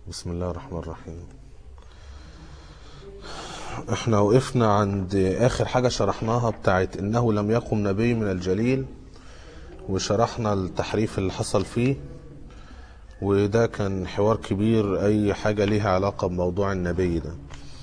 بسم الله الرحمن الرحيم احنا وقفنا عند اخر حاجة شرحناها بتاعت انه لم يقم نبي من الجليل وشرحنا التحريف اللي حصل فيه وده كان حوار كبير اي حاجة ليها علاقة بموضوع النبي ده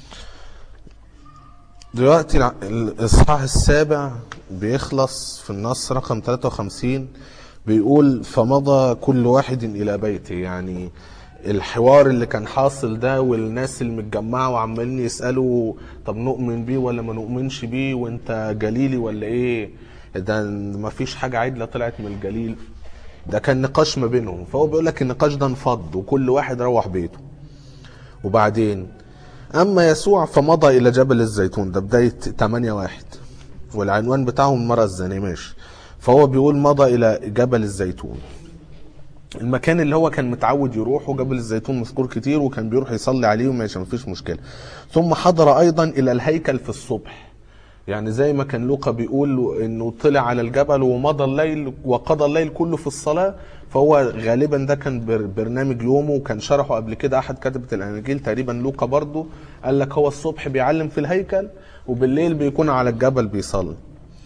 دلوقتي الع- الاصحاح السابع بيخلص في النص رقم 53 بيقول فمضى كل واحد الى بيته يعني الحوار اللي كان حاصل ده والناس المتجمعه وعمالين يسالوا طب نؤمن بيه ولا ما نؤمنش بيه وانت جليلي ولا ايه ده ما فيش حاجه عدله طلعت من الجليل ده كان نقاش ما بينهم فهو بيقول لك النقاش ده انفض وكل واحد روح بيته وبعدين أما يسوع فمضى إلى جبل الزيتون ده بداية 8 واحد والعنوان بتاعهم المرأة الزانية ماشي فهو بيقول مضى إلى جبل الزيتون المكان اللي هو كان متعود يروحه جبل الزيتون مذكور كتير وكان بيروح يصلي عليه وماشي مفيش مشكلة ثم حضر أيضا إلى الهيكل في الصبح يعني زي ما كان لوقا بيقول انه طلع على الجبل ومضى الليل وقضى الليل كله في الصلاه فهو غالبا ده كان بر- برنامج يومه وكان شرحه قبل كده احد كتبه الاناجيل تقريبا لوقا برضه قال لك هو الصبح بيعلم في الهيكل وبالليل بيكون على الجبل بيصلي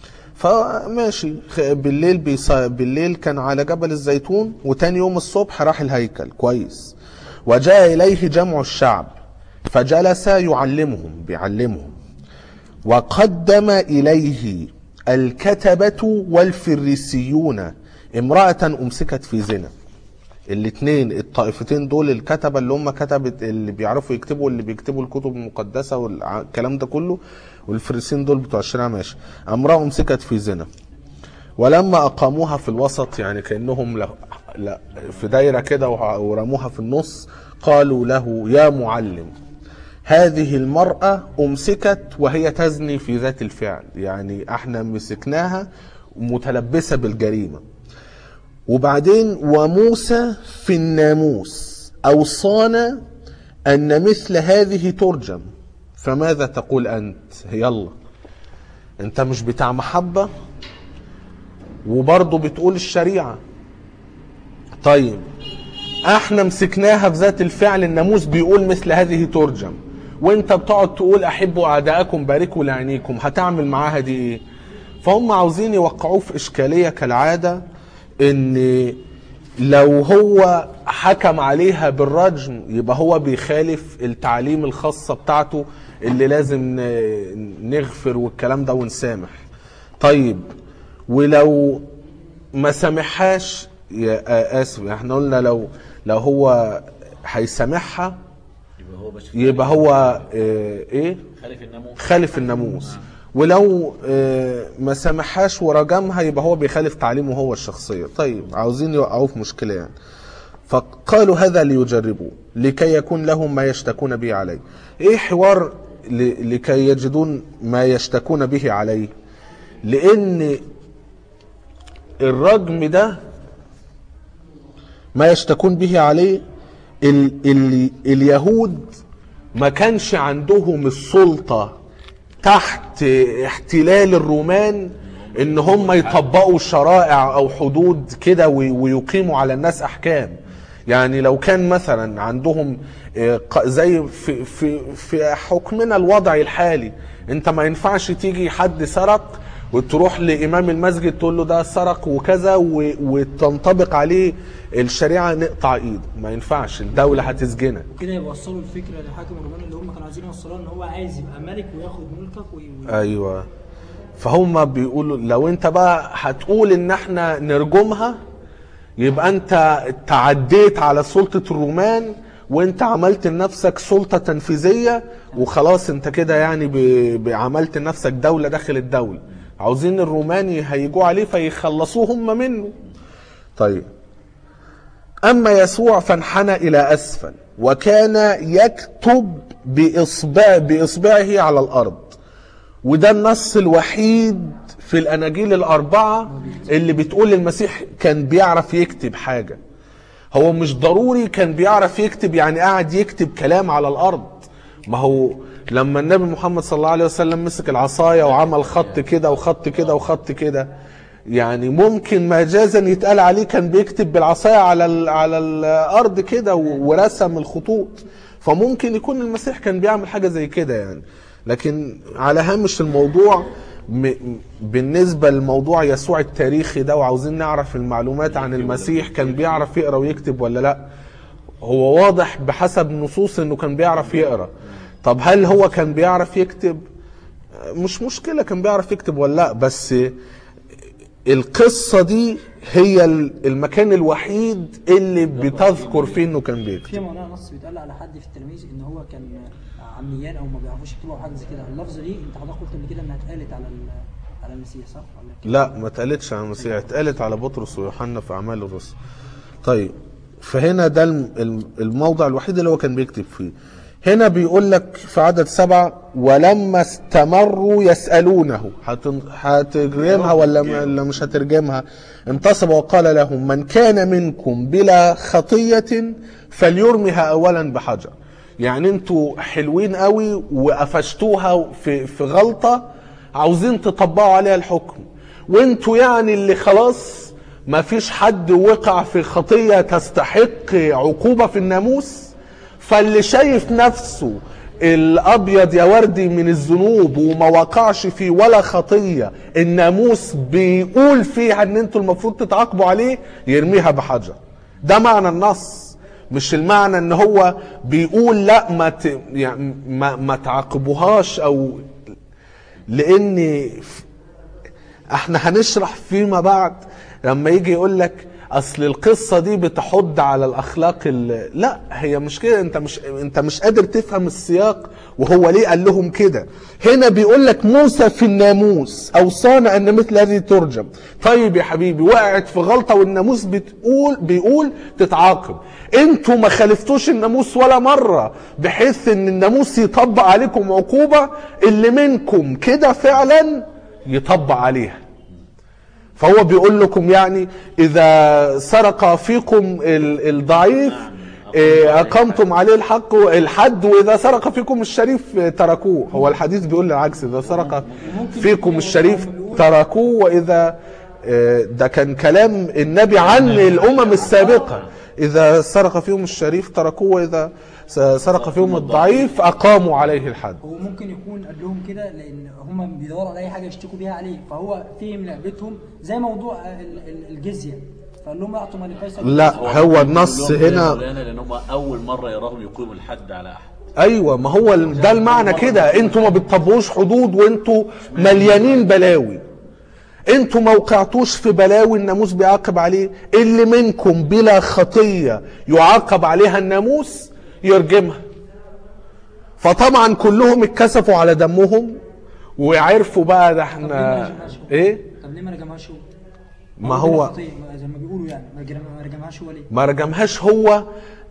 فماشي خ- بالليل بيص... بالليل كان على جبل الزيتون وتاني يوم الصبح راح الهيكل كويس وجاء اليه جمع الشعب فجلس يعلمهم بيعلمهم وقدم إليه الكتبة والفريسيون امرأة أمسكت في زنا الاثنين الطائفتين دول الكتبة اللي هم كتبة اللي بيعرفوا يكتبوا اللي بيكتبوا الكتب المقدسة والكلام ده كله والفريسيين دول بتوع الشريعة ماشي امرأة أمسكت في زنا ولما أقاموها في الوسط يعني كأنهم له لا في دايرة كده وع- ورموها في النص قالوا له يا معلم هذه المرأة أمسكت وهي تزني في ذات الفعل يعني احنا مسكناها متلبسة بالجريمة وبعدين وموسى في الناموس أوصانا أن مثل هذه ترجم فماذا تقول أنت يلا أنت مش بتاع محبة وبرضه بتقول الشريعة طيب احنا مسكناها في ذات الفعل الناموس بيقول مثل هذه ترجم وانت بتقعد تقول احبوا اعداءكم باركوا لعينيكم هتعمل معاها دي ايه فهم عاوزين يوقعوه في اشكاليه كالعاده ان لو هو حكم عليها بالرجم يبقى هو بيخالف التعليم الخاصه بتاعته اللي لازم ن- نغفر والكلام ده ونسامح طيب ولو ما سامحهاش يا آه، اسف احنا قلنا لو لو هو هيسامحها يبقى هو بس يبقى هو آه، ايه خالف الناموس خالف الناموس ولو آه، ما سامحهاش ورجمها يبقى هو بيخالف تعليمه هو الشخصيه طيب عاوزين يوقعوه في مشكله يعني فقالوا هذا ليجربوه لكي يكون لهم ما يشتكون به عليه ايه حوار ل- لكي يجدون ما يشتكون به عليه لان الرجم ده ما يشتكون به عليه ال ال اليهود ما كانش عندهم السلطة تحت احتلال الرومان ان هم يطبقوا شرائع او حدود كده وي- ويقيموا على الناس احكام يعني لو كان مثلا عندهم آه، ق- زي في في في حكمنا الوضعي الحالي انت ما ينفعش تيجي حد سرق وتروح لامام المسجد تقول له ده سرق وكذا و- وتنطبق عليه الشريعه نقطع ايده ما ينفعش الدوله هتسجنك كده يوصلوا الفكره للحاكم الروماني اللي هم كانوا عايزين يوصلوها ان هو عايز يبقى ملك وياخد ملكك وي... وي... ايوه فهم بيقولوا لو انت بقى هتقول ان احنا نرجمها يبقى انت تعديت على سلطة الرومان وانت عملت لنفسك سلطة تنفيذية وخلاص انت كده يعني ب- ب- عملت لنفسك دولة داخل الدولة عاوزين الرومان يهيجوا عليه فيخلصوه هم منه طيب أما يسوع فانحنى إلى أسفل وكان يكتب بإصبع بإصبعه على الأرض وده النص الوحيد في الأناجيل الأربعة اللي بتقول المسيح كان بيعرف يكتب حاجة هو مش ضروري كان بيعرف يكتب يعني قاعد يكتب كلام على الأرض ما هو لما النبي محمد صلى الله عليه وسلم مسك العصاية وعمل خط كده وخط كده وخط كده يعني ممكن مجازا يتقال عليه كان بيكتب بالعصايه على ال على الارض كده و- ورسم الخطوط فممكن يكون المسيح كان بيعمل حاجه زي كده يعني لكن على هامش الموضوع م- بالنسبه لموضوع يسوع التاريخي ده وعاوزين نعرف المعلومات عن المسيح كان بيعرف يقرا ويكتب ولا لا هو واضح بحسب نصوص انه كان بيعرف يقرا طب هل هو كان بيعرف يكتب مش مشكله كان بيعرف يكتب ولا لا بس القصه دي هي المكان الوحيد اللي بتذكر فيه انه كان بيكتب في مولانا نص بيتقال على حد في التلاميذ ان هو كان عميان او ما بيعرفوش يكتبوا او حاجه زي كده اللفظه دي انت حضرتك قلت قبل كده انها اتقالت على ال- على المسيح صح ولا كده؟ لا ما اتقالتش على المسيح اتقالت على بطرس ويوحنا في اعمال الرسل طيب فهنا ده الم- الم- الموضع الوحيد اللي هو كان بيكتب فيه هنا بيقول لك في عدد سبعة ولما استمروا يسألونه هتن- هترجمها ولا م- ولا مش هترجمها انتصب وقال لهم من كان منكم بلا خطية فليرمها أولا بحجر يعني انتوا حلوين قوي وقفشتوها في في غلطة عاوزين تطبقوا عليها الحكم وانتوا يعني اللي خلاص ما فيش حد وقع في خطية تستحق عقوبة في الناموس فاللي شايف نفسه الابيض يا وردي من الذنوب وما وقعش فيه ولا خطيه الناموس بيقول فيها ان انتوا المفروض تتعاقبوا عليه يرميها بحجر ده معنى النص مش المعنى ان هو بيقول لا ما ت... يعني ما, ما تعاقبوهاش او لان احنا هنشرح فيما بعد لما يجي يقول لك اصل القصه دي بتحض على الاخلاق ال... لا هي مش كده انت مش انت مش قادر تفهم السياق وهو ليه قال لهم كده هنا بيقول لك موسى في الناموس اوصانا ان مثل هذه ترجم طيب يا حبيبي وقعت في غلطه والناموس بتقول بيقول تتعاقب انتوا ما خالفتوش الناموس ولا مره بحيث ان الناموس يطبق عليكم عقوبه اللي منكم كده فعلا يطبق عليها فهو بيقول لكم يعني اذا سرق فيكم ال- الضعيف إيه، اقمتم عليه الحق الحد واذا سرق فيكم الشريف إيه، تركوه هو الحديث بيقول العكس اذا سرق فيكم الشريف تركوه واذا إيه، ده كان كلام النبي عن الامم السابقه اذا سرق فيهم الشريف تركوه واذا س- سرق فيهم الضعيف اقاموا عليه الحد هو ممكن يكون قال لهم كده لان هم بيدوروا على اي حاجه يشتكوا بيها عليه فهو فهم لعبتهم زي موضوع ال- ال- الجزيه فقال لهم اعطوا ما لقيصر لا هو النص هنا لان هم اول مره يراهم يقيموا الحد على احد ايوه ما هو ال- ده المعنى كده انتوا ما بتطبقوش حدود وانتوا مليانين بلاوي انتوا ما وقعتوش في بلاوي الناموس بيعاقب عليه اللي منكم بلا خطيه يعاقب عليها الناموس يرجمها فطبعا كلهم اتكسفوا على دمهم وعرفوا بقى ده احنا ايه طب ليه ما رجمهاش هو؟ ما هو هو خطية، ما- زي ما بيقولوا يعني ما رجم- ما رجمهاش هو ليه؟ ما رجمهاش هو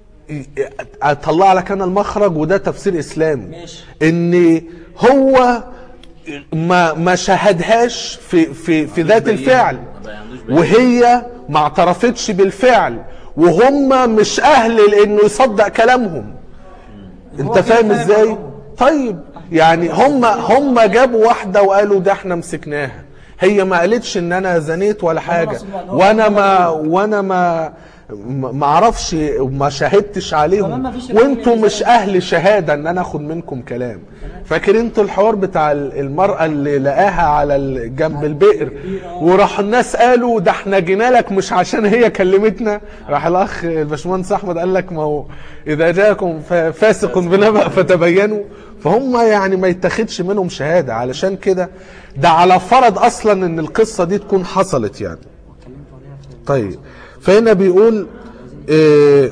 اطلع لك انا المخرج وده تفسير اسلامي ماشي. ان هو ما ما شاهدهاش في في في ذات بينه. الفعل ما بيعنوش بينه. وهي ما اعترفتش بالفعل وهم مش اهل لانه يصدق كلامهم هو انت كده فاهم فاهم ازاي عنهم. طيب يعني هم هم جابوا واحده وقالوا ده احنا مسكناها هي ما قالتش ان انا زنيت ولا حاجه أقصد بقى إن هو وانا كان ما موجود. وانا ما ما ما اعرفش ما شاهدتش كمان عليهم ما فيش وانتوا رجل مش يزن. اهل شهاده ان انا اخد منكم كلام فاكر انتوا الحوار بتاع المراه اللي لقاها على ال- جنب البئر وراح الناس قالوا ده احنا جينا لك مش عشان هي كلمتنا راح الاخ الباشمهندس احمد قال لك ما هو اذا جاءكم ف- فاسق بنبأ فتبينوا فهم يعني ما يتاخدش منهم شهاده علشان كده ده على فرض اصلا ان القصه دي تكون حصلت يعني اتكلمت عليها في طيب فهنا بيقول إيه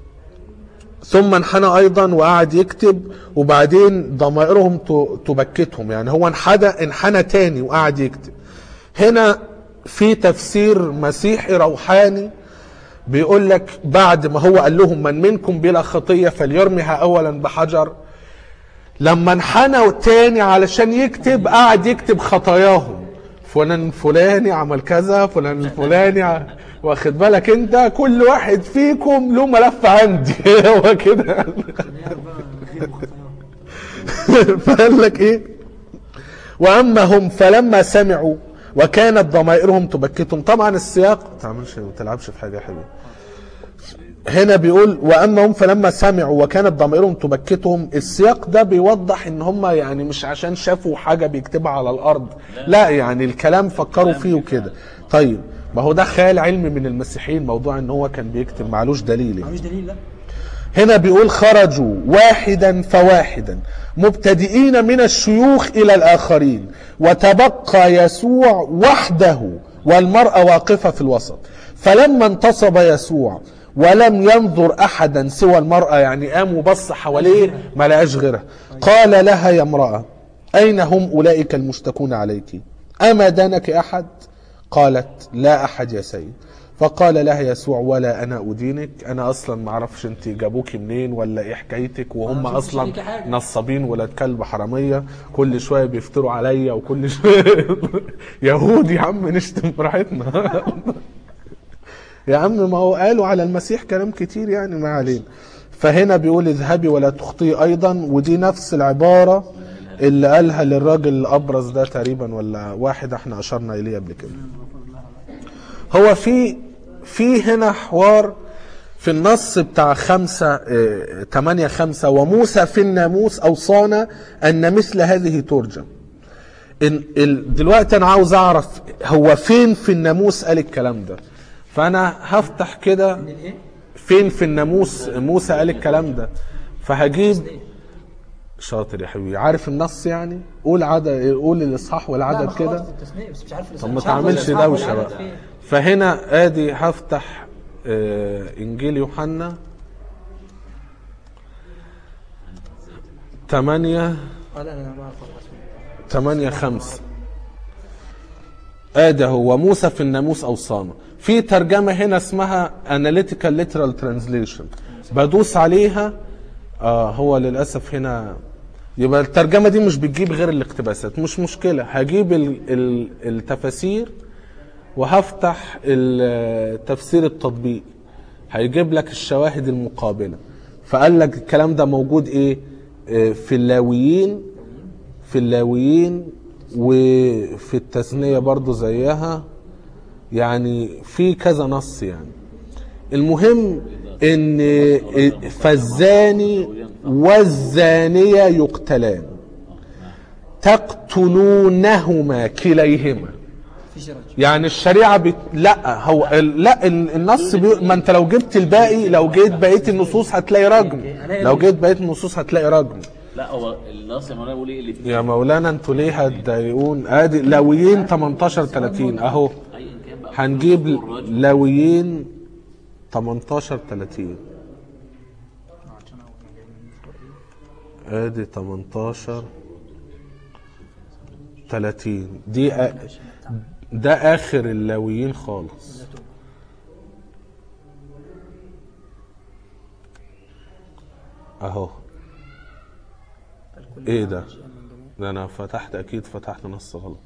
ثم انحنى ايضا وقعد يكتب وبعدين ضمائرهم ت- تبكتهم يعني هو انحنى انحنى تاني وقعد يكتب هنا في تفسير مسيحي روحاني بيقول لك بعد ما هو قال لهم من منكم بلا خطيه فليرمها اولا بحجر لما انحنى تاني علشان يكتب قعد يكتب خطاياهم فلان الفلاني عمل كذا فلان الفلاني ع- واخد بالك انت كل واحد فيكم له ملف عندي هو كده اللي هي بقى غير خطاياهم. فقال لك ايه واما هم فلما سمعوا وكانت ضمائرهم تبكتهم طبعا السياق ما تعملش ما تلعبش في حاجه حلوه هنا بيقول واما هم فلما سمعوا وكانت ضمائرهم تبكتهم السياق ده بيوضح ان هم يعني مش عشان شافوا حاجه بيكتبها على الارض لا يعني الكلام فكروا فيه وكده طيب ما هو ده خيال علمي من المسيحيين موضوع ان هو كان بيكتب معلوش دليل يعني. ملوش دليل لا هنا بيقول خرجوا واحدا فواحدا مبتدئين من الشيوخ الى الاخرين وتبقى يسوع وحده والمراه واقفه في الوسط فلما انتصب يسوع ولم ينظر احدا سوى المراه يعني قام وبص حواليه ما لقاش غيرها قال لها يا امراه اين هم اولئك المشتكون عليك اما دانك احد قالت لا احد يا سيد فقال لها يسوع ولا انا ادينك انا اصلا ما اعرفش انت جابوكي منين ولا ايه حكايتك وهم ما شفتش اصلا عليكي حاجة. نصابين ولاد كلب حراميه كل شويه بيفتروا عليا وكل شويه يهود يا عم نشتم براحتنا يا عم ما هو قالوا على المسيح كلام كتير يعني ما علينا فهنا بيقول اذهبي ولا تخطئي ايضا ودي نفس العباره اللي قالها للراجل الابرز ده تقريبا ولا واحد احنا اشرنا اليه قبل كده هو في في هنا حوار في النص بتاع خمسة اه تمانية خمسة وموسى في الناموس أوصانا أن مثل هذه ترجم إن ال دلوقتي أنا عاوز أعرف هو فين في الناموس قال الكلام ده فأنا هفتح كده من الايه؟ فين في الناموس موسى قال الكلام ده فهجيب شاطر يا حبيبي عارف النص يعني قول عدد قول الإصحاح لا والعدد أنا كده خبطت في التسمية بس مش عارف طب ما مش عارف تعملش الإصحاح دوشه والعدد بقى فين. فهنا ادي هفتح آه، انجيل يوحنا 8 اه لا لا انا بعرف الرسم 8 5 ادي هو موسى في الناموس اوصانا في ترجمه هنا اسمها analytical literal translation بدوس عليها اه هو للاسف هنا يبقى الترجمه دي مش بتجيب غير الاقتباسات مش مشكله هجيب ال ال التفاسير وهفتح التفسير التطبيقي هيجيب لك الشواهد المقابله فقال لك الكلام ده موجود ايه آه، في اللاويين في اللاويين وفي التثنية برضو زيها يعني في كذا نص يعني المهم ان فالزاني والزانية يقتلان تقتلونهما كليهما مفيش رجل يعني الشريعة بت... لا هو ال... لا ال- النص بي... ما انت لو جبت الباقي لو جيت بقية النصوص هتلاقي رجم لو جيت بقية النصوص هتلاقي رجم لا هو النص يا مولانا بيقول ايه الاثنين يا مولانا انتوا ليه هتضايقون ادي لاويين 18 30 اهو ايا كان بقى هنجيب الرجل. لاويين 18 30 ادي 18 30 دي أ... ده اخر اللاويين خالص اهو ايه ده ده انا فتحت اكيد فتحت نص غلط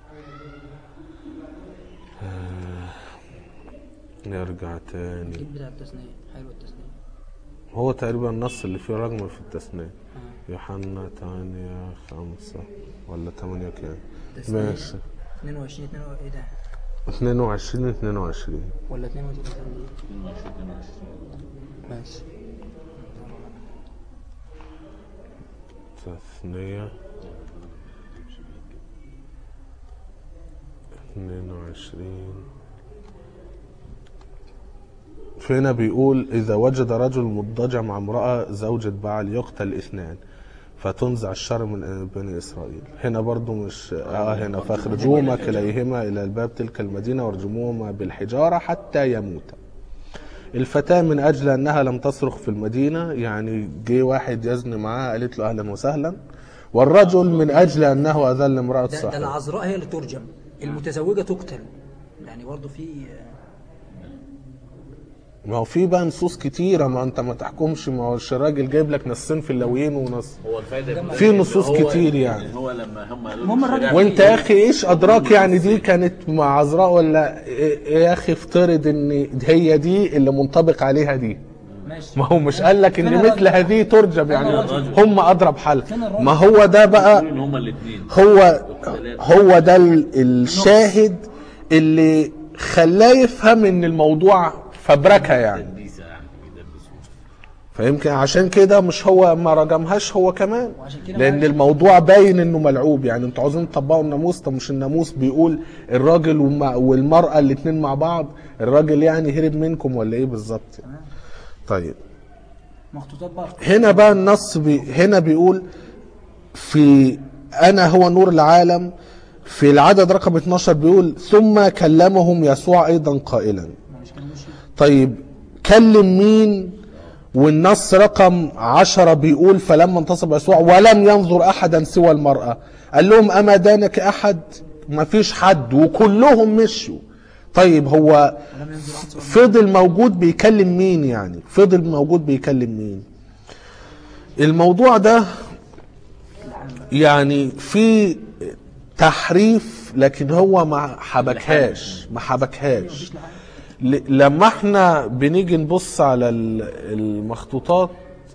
آه، نرجع تاني اكيد بتاع التثنية حلوة التثنية هو تقريبا النص اللي فيه رقم في التثنية يوحنا 8 5 ولا 8 كام تثنية. ماشي 22 22 ايه ده 22 22 ولا 22 ماشي تثنية 22 فهنا بيقول إذا وجد رجل مضطجع مع امرأة زوجة بعل يقتل اثنان فتنزع الشر من بني إسرائيل هنا برضو مش آه هنا فاخرجوهما كليهما إلى الباب تلك المدينة وارجموهما بالحجارة حتى يموتا الفتاة من أجل أنها لم تصرخ في المدينة يعني جه واحد يزني معاها قالت له أهلا وسهلا والرجل من أجل أنه أذل امرأة ده, ده صاحبه العذراء هي اللي ترجم المتزوجة تقتل يعني برضو في ما هو في بقى نصوص كتيرة ما أنت ما تحكمش ما هو الراجل جايب لك نصين في اللاويين ونص هو الفايده في نصوص هو- كتير يعني. هو لما هم قالوا هم له الراجل- الشريعة وانت في- يا اخي ايش ادراك يعني دي كانت مع عذراء ولا إيه- يا اخي افترض ان هي دي اللي منطبق عليها دي ماشي. ما هو مش قال لك ان فين مثل الرجل؟ هذه ترجم يعني الرجل؟ هم اضرب حل فين الرجل؟ ما هو ده بقى ان هما الاثنين هو هو ده ال- الشاهد اللي خلاه يفهم ان الموضوع فبركه يعني تدبيسه يعني بيدبسوه فيمكن عشان كده مش هو ما رجمهاش هو كمان وعشان كده لان معلش. الموضوع باين انه ملعوب يعني انتوا عاوزين تطبقوا الناموس طب مش الناموس بيقول الراجل وما- والمراه الاتنين مع بعض الراجل يعني هرب منكم ولا ايه بالظبط يعني. طيب مخطوطات بقى هنا بقى النص بي هنا بيقول في انا هو نور العالم في العدد رقم 12 بيقول ثم كلمهم يسوع ايضا قائلا مش كانوا مش طيب كلم مين والنص رقم عشرة بيقول فلما انتصب يسوع ولم ينظر احدا سوى المرأة قال لهم اما دانك احد ما فيش حد وكلهم مشوا طيب هو ولم ينظر احد سوى فضل موجود بيكلم مين يعني فضل موجود بيكلم مين الموضوع ده يعني في تحريف لكن هو ما حبكهاش ما حبكهاش مفيش لحاجه ل- لما احنا بنيجي نبص على ال- المخطوطات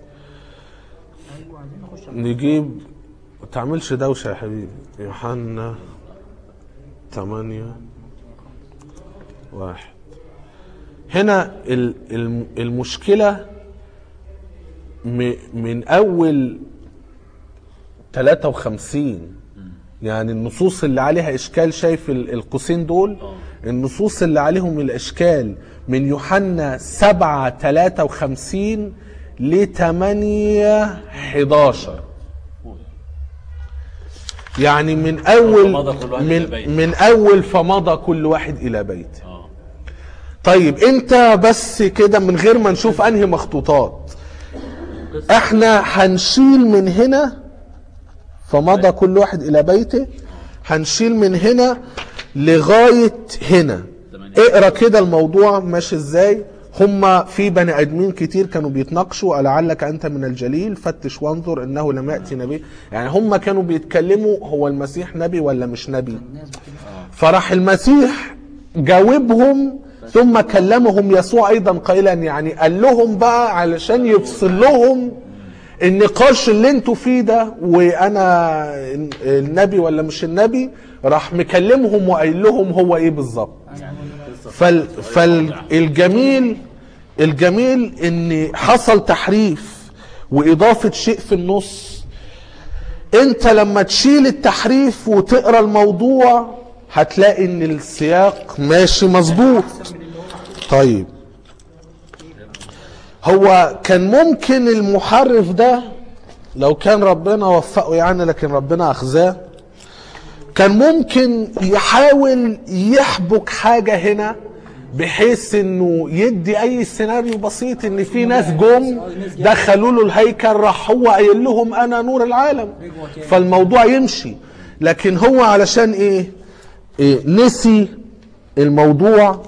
ايوه عايزين نخش على- نجيب ما تعملش دوشة يا حبيبي يوحنا ثمانية واحد هنا ال- الم- المشكلة م- من أول 53 يعني النصوص اللي عليها إشكال شايف ال- القوسين دول النصوص اللي عليهم الإشكال من يوحنا 7 53 ل 8 11 يعني من اول فمضى كل واحد إلى من, بيته. من اول فمضى كل واحد الى بيته اه طيب انت بس كده من غير ما نشوف انهي مخطوطات احنا هنشيل من هنا فمضى كل واحد الى بيته هنشيل من هنا لغايه هنا تمام. اقرا كده الموضوع ماشي ازاي هما في بني ادمين كتير كانوا بيتناقشوا لعلك انت من الجليل فتش وانظر انه لم ياتي نبي يعني هما كانوا بيتكلموا هو المسيح نبي ولا مش نبي الناس بتكلم فراح المسيح جاوبهم ثم كلمهم يسوع ايضا قائلا يعني قال لهم بقى علشان يفصل لهم النقاش اللي انتوا فيه ده وانا النبي ولا مش النبي راح مكلمهم وقايل لهم هو ايه بالظبط فال فالجميل الجميل ان حصل تحريف واضافه شيء في النص انت لما تشيل التحريف وتقرا الموضوع هتلاقي ان السياق ماشي مظبوط طيب هو كان ممكن المحرف ده لو كان ربنا وفقه يعني لكن ربنا اخزاه كان ممكن يحاول يحبك حاجة هنا بحيث انه يدي اي سيناريو بسيط ان في ناس جم دخلوا له الهيكل راح هو قايل لهم انا نور العالم فالموضوع يمشي لكن هو علشان ايه, إيه نسي الموضوع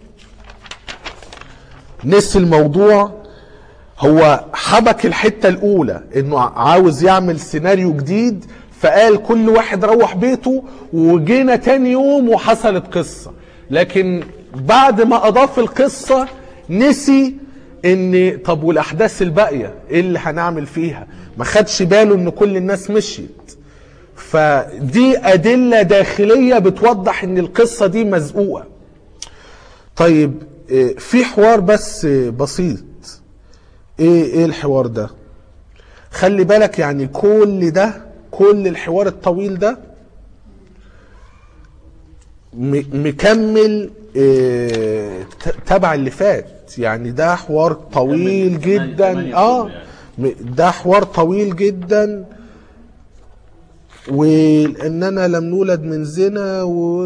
نسي الموضوع هو حبك الحته الاولى انه عاوز يعمل سيناريو جديد فقال كل واحد روح بيته وجينا تاني يوم وحصلت قصه لكن بعد ما اضاف القصه نسي ان طب والاحداث الباقيه ايه اللي هنعمل فيها ما خدش باله ان كل الناس مشيت فدي ادله داخليه بتوضح ان القصه دي مزقوقه طيب إيه، في حوار بس بسيط ايه ايه الحوار ده خلي بالك يعني كل ده كل الحوار الطويل ده م- مكمل إيه، ت- تبع اللي فات يعني ده حوار طويل كمل تمانية- جدا تمانية اه فيلم م- ده حوار طويل جدا واننا لم نولد من زنا و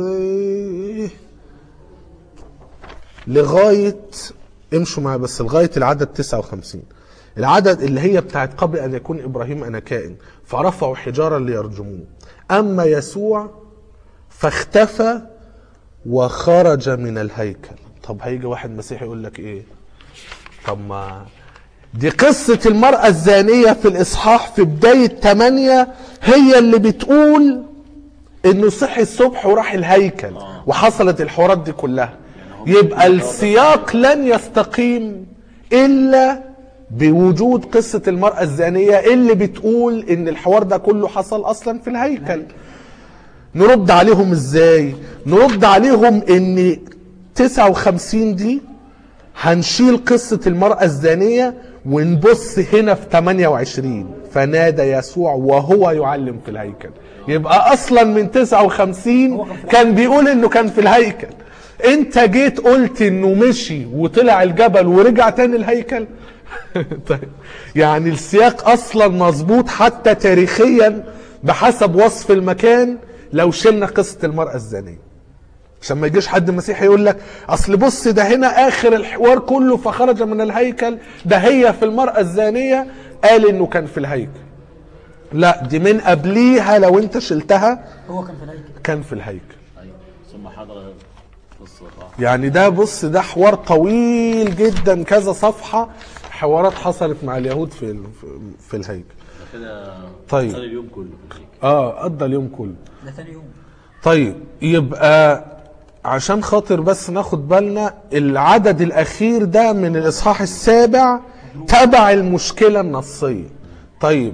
لغايه امشوا معايا بس لغايه العدد 59 العدد اللي هي بتاعت قبل ان يكون ابراهيم انا كائن فرفعوا حجارا ليرجموه اما يسوع فاختفى وخرج من الهيكل طب هيجي واحد مسيحي يقول لك ايه طب ما دي قصة المرأة الزانية في الإصحاح في بداية 8 هي اللي بتقول إنه صحي الصبح وراح الهيكل وحصلت الحوارات دي كلها يبقى السياق لن يستقيم إلا بوجود قصة المرأة الزانية اللي بتقول ان الحوار ده كله حصل اصلا في الهيكل نرد عليهم ازاي نرد عليهم ان 59 دي هنشيل قصة المرأة الزانية ونبص هنا في 28 فنادى يسوع وهو يعلم في الهيكل يبقى اصلا من 59 كان بيقول انه كان في الهيكل انت جيت قلت انه مشي وطلع الجبل ورجع تاني الهيكل طيب يعني السياق اصلا مظبوط حتى تاريخيا بحسب وصف المكان لو شلنا قصة المرأة الزانية عشان ما يجيش حد مسيحي يقول لك اصل بص ده هنا اخر الحوار كله فخرج من الهيكل ده هي في المرأة الزانية قال انه كان في الهيكل لا دي من قبليها لو انت شلتها هو كان في الهيكل كان في الهيكل ايوه ثم حضر قصه صح يعني ده بص ده حوار طويل جدا كذا صفحة حوارات حصلت مع اليهود في ال- في- في الهيكل ده كده طيب. صار اليوم كله في الهيكل. اه قضى اليوم كله ده تاني يوم طيب يبقى عشان خاطر بس ناخد بالنا العدد الاخير ده من الاصحاح السابع تبع المشكله النصيه طيب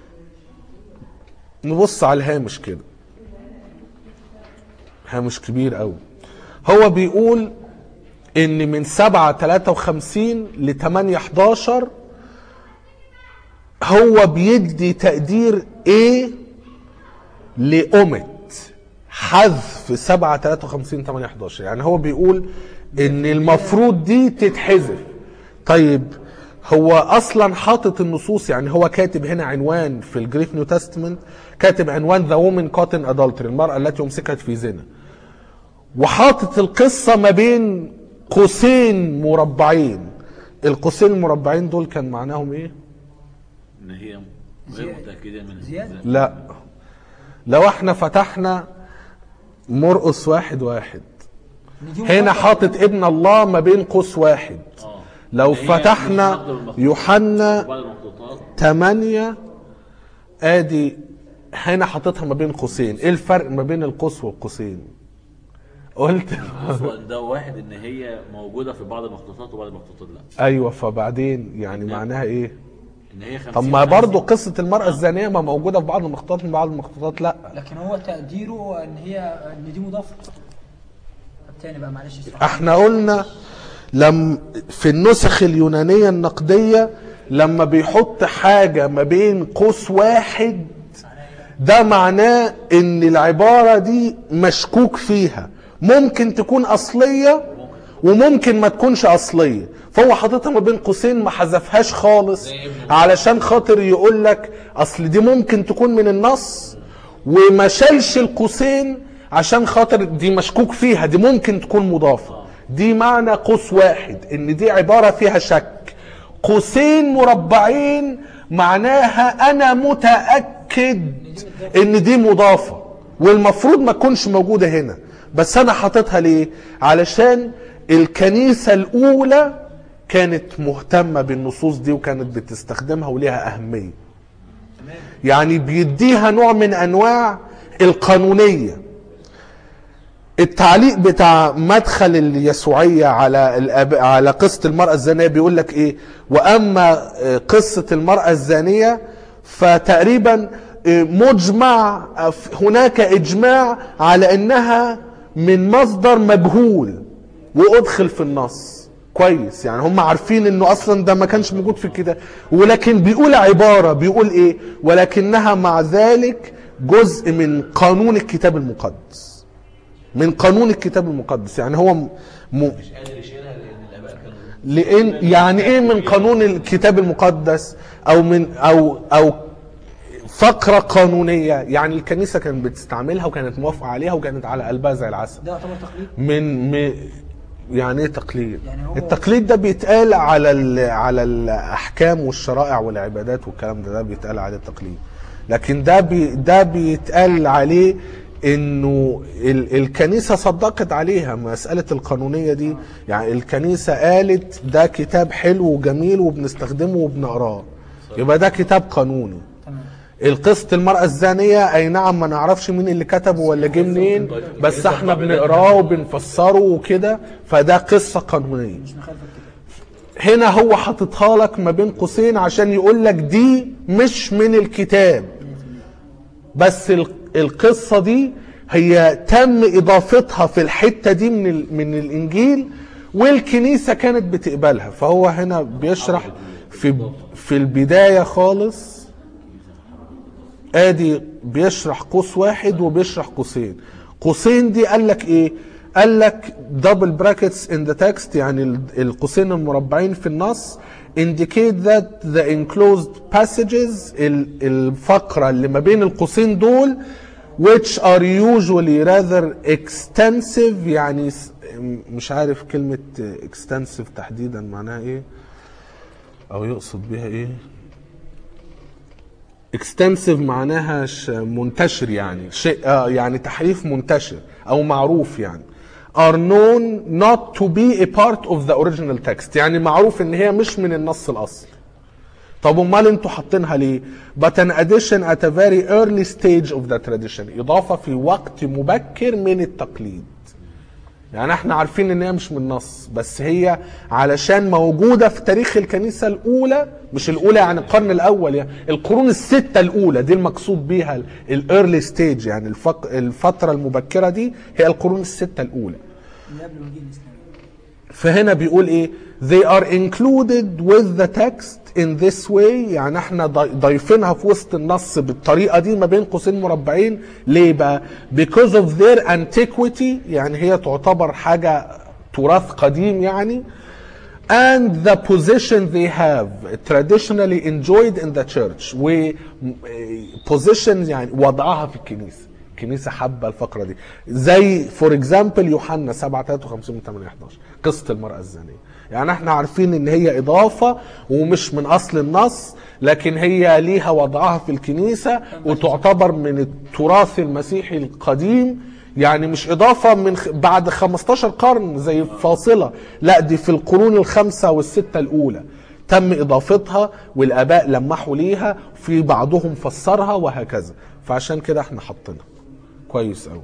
نبص على الهامش كده هامش كبير قوي هو بيقول ان من 7 53 ل 8 11 هو بيدي تقدير ايه لأمت حذف 7 53 8 11 يعني هو بيقول ان المفروض دي تتحذف طيب هو اصلا حاطط النصوص يعني هو كاتب هنا عنوان في الجريك نيو تestament كاتب عنوان ذا وومن كاتن ادultery المرأة التي امسكت في زنا وحاطط القصة ما بين قوسين مربعين القوسين المربعين دول كان معناهم ايه ان هي غير زيادة. متاكده من زيادة. الزنا. لا لو احنا فتحنا مرقس واحد واحد إن دي هنا مخاطرة. حاطط ابن الله ما بين قوس واحد اه لو إن هي فتحنا مش مقدر المخطوط. يوحنا وبعد المخطوطات تمانية ادي هنا حاططها ما بين قوسين ايه الفرق ما بين القوس والقوسين قلت أصلاً ده واحد ان هي موجوده في بعض المخطوطات وبعض المخطوطات لا ايوه فبعدين يعني معناها ايه ان هي 50 طب ما برضه 50. قصة المرأة الزانية ما موجودة في بعض المخطوطات من بعض المخطوطات لا لكن هو تقديره ان هي ان دي مضافه التاني بقى معلش اسمع. احنا قلنا لم في النسخ اليونانية النقدية لما بيحط حاجة ما بين قوس واحد ده معناه ان العبارة دي مشكوك فيها ممكن تكون اصلية وممكن ما تكونش اصلية فهو حاططها ما بين قوسين ما حذفهاش خالص علشان خاطر يقول لك اصل دي ممكن تكون من النص وما شالش القوسين عشان خاطر دي مشكوك فيها دي ممكن تكون مضافة دي معنى قوس واحد ان دي عبارة فيها شك قوسين مربعين معناها انا متأكد ان دي مضافة والمفروض ما تكونش موجودة هنا بس انا حاططها ليه علشان الكنيسة الاولى كانت مهتمة بالنصوص دي وكانت بتستخدمها وليها اهمية يعني بيديها نوع من انواع القانونيه التعليق بتاع مدخل اليسوعيه على الأب... على قصه المراه الزانيه بيقول لك ايه واما آه، قصه المراه الزانيه فتقريبا آه، مجمع آه، هناك اجماع على انها من مصدر مجهول وادخل في النص كويس يعني هم عارفين انه اصلا ده ما كانش موجود في الكتاب ولكن بيقول عباره بيقول ايه ولكنها مع ذلك جزء من قانون الكتاب المقدس من قانون الكتاب المقدس يعني هو م... م... مش قادر يشيلها لان الاباء كانوا لان يعني ايه من قانون الكتاب المقدس او من او او فقره قانونيه يعني الكنيسه كانت بتستعملها وكانت موافقه عليها وكانت على قلبها زي العسل ده يعتبر تقليد من م... يعني ايه تقليد يعني هو- التقليد ده بيتقال على ال... على الاحكام والشرائع والعبادات والكلام ده ده بيتقال عليه التقليد لكن ده بي... ده بيتقال عليه انه ال... الكنيسه صدقت عليها مساله القانونيه دي يعني الكنيسه قالت ده كتاب حلو وجميل وبنستخدمه وبنقراه يبقى ده كتاب قانوني تمام القصة المرأة الزانية أي نعم ما نعرفش مين اللي كتبه ولا جه منين بس احنا بنقراه وبنفسره وكده فده قصة قانونية مش مخالفه هنا هو حاططها لك ما بين قوسين عشان يقول لك دي مش من الكتاب بس ال- القصه دي هي تم اضافتها في الحته دي من ال- من الانجيل والكنيسه كانت بتقبلها فهو هنا بيشرح في في البدايه خالص ادي بيشرح قوس واحد وبيشرح قوسين قوسين دي قال لك ايه قال لك دبل براكتس ان ذا تكست يعني ال- القوسين المربعين في النص indicate that the enclosed passages ال- الفقرة اللي ما بين القوسين دول which are usually rather extensive يعني س- مش عارف كلمة extensive تحديدا معناها ايه او يقصد بيها ايه اكستنسيف معناها ش- منتشر يعني شيء آه يعني تحريف منتشر او معروف يعني are known not to be a part of the original text يعني معروف ان هي مش من النص الاصلي طب امال انتوا حاطينها ليه but an addition at a very early stage of the tradition اضافه في وقت مبكر من التقليد يعني احنا عارفين ان هي مش من النص بس هي علشان موجوده في تاريخ الكنيسه الاولى مش الاولى يعني القرن الاول يعني القرون السته الاولى دي المقصود بيها الايرلي ستيج يعني الفق الفتره المبكره دي هي القرون السته الاولى اللي قبل مجيء الاسلام فهنا بيقول ايه they are included with the text in this way يعني احنا ضاي- ضايفينها في وسط النص بالطريقه دي ما بين قوسين مربعين ليه بقى because of their antiquity يعني هي تعتبر حاجه تراث قديم يعني and the position they have traditionally enjoyed in the church و position يعني وضعها في الكنيسه الكنيسه حابه الفقره دي زي فور اكزامبل يوحنا 7 53 من 8 11 قصه المراه الزانيه يعني احنا عارفين ان هي اضافه ومش من اصل النص لكن هي ليها وضعها في الكنيسه وتعتبر من التراث المسيحي القديم يعني مش اضافه من خ... بعد 15 قرن زي فاصله لا دي في القرون الخمسه والسته الاولى تم اضافتها والاباء لمحوا ليها في بعضهم فسرها وهكذا فعشان كده احنا حاطينها كويس قوي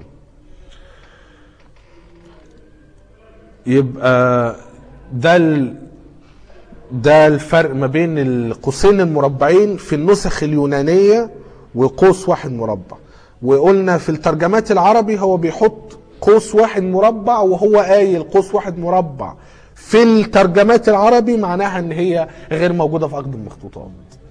يبقى ده ال... ده الفرق ما بين القوسين المربعين في النسخ اليونانية وقوس واحد مربع وقلنا في الترجمات العربي هو بيحط قوس واحد مربع وهو قايل قوس واحد مربع في الترجمات العربي معناها ان هي غير موجودة في عقد المخطوطات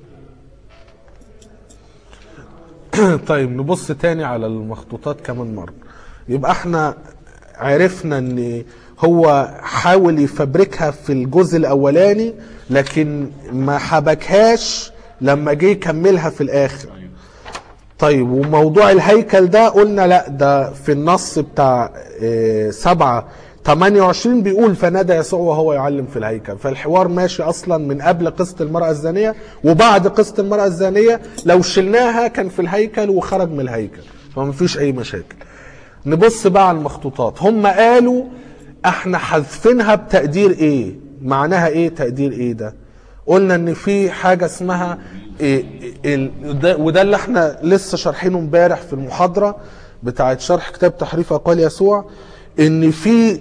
طيب نبص تاني على المخطوطات كمان مرة يبقى احنا عرفنا ان هو حاول يفبركها في الجزء الاولاني لكن ما حبكهاش لما جه يكملها في الاخر طيب وموضوع الهيكل ده قلنا لا ده في النص بتاع آه، سبعة 28 بيقول فنادى يسوع وهو يعلم في الهيكل فالحوار ماشي اصلا من قبل قصه المراه الزانيه وبعد قصه المراه الزانيه لو شلناها كان في الهيكل وخرج من الهيكل فما فيش اي مشاكل نبص بقى على المخطوطات هم قالوا احنا حذفينها بتقدير ايه معناها ايه تقدير ايه ده قلنا ان في حاجه اسمها إيه ال- ده- وده اللي احنا لسه شارحينه امبارح في المحاضره بتاعه شرح كتاب تحريف اقوال يسوع ان في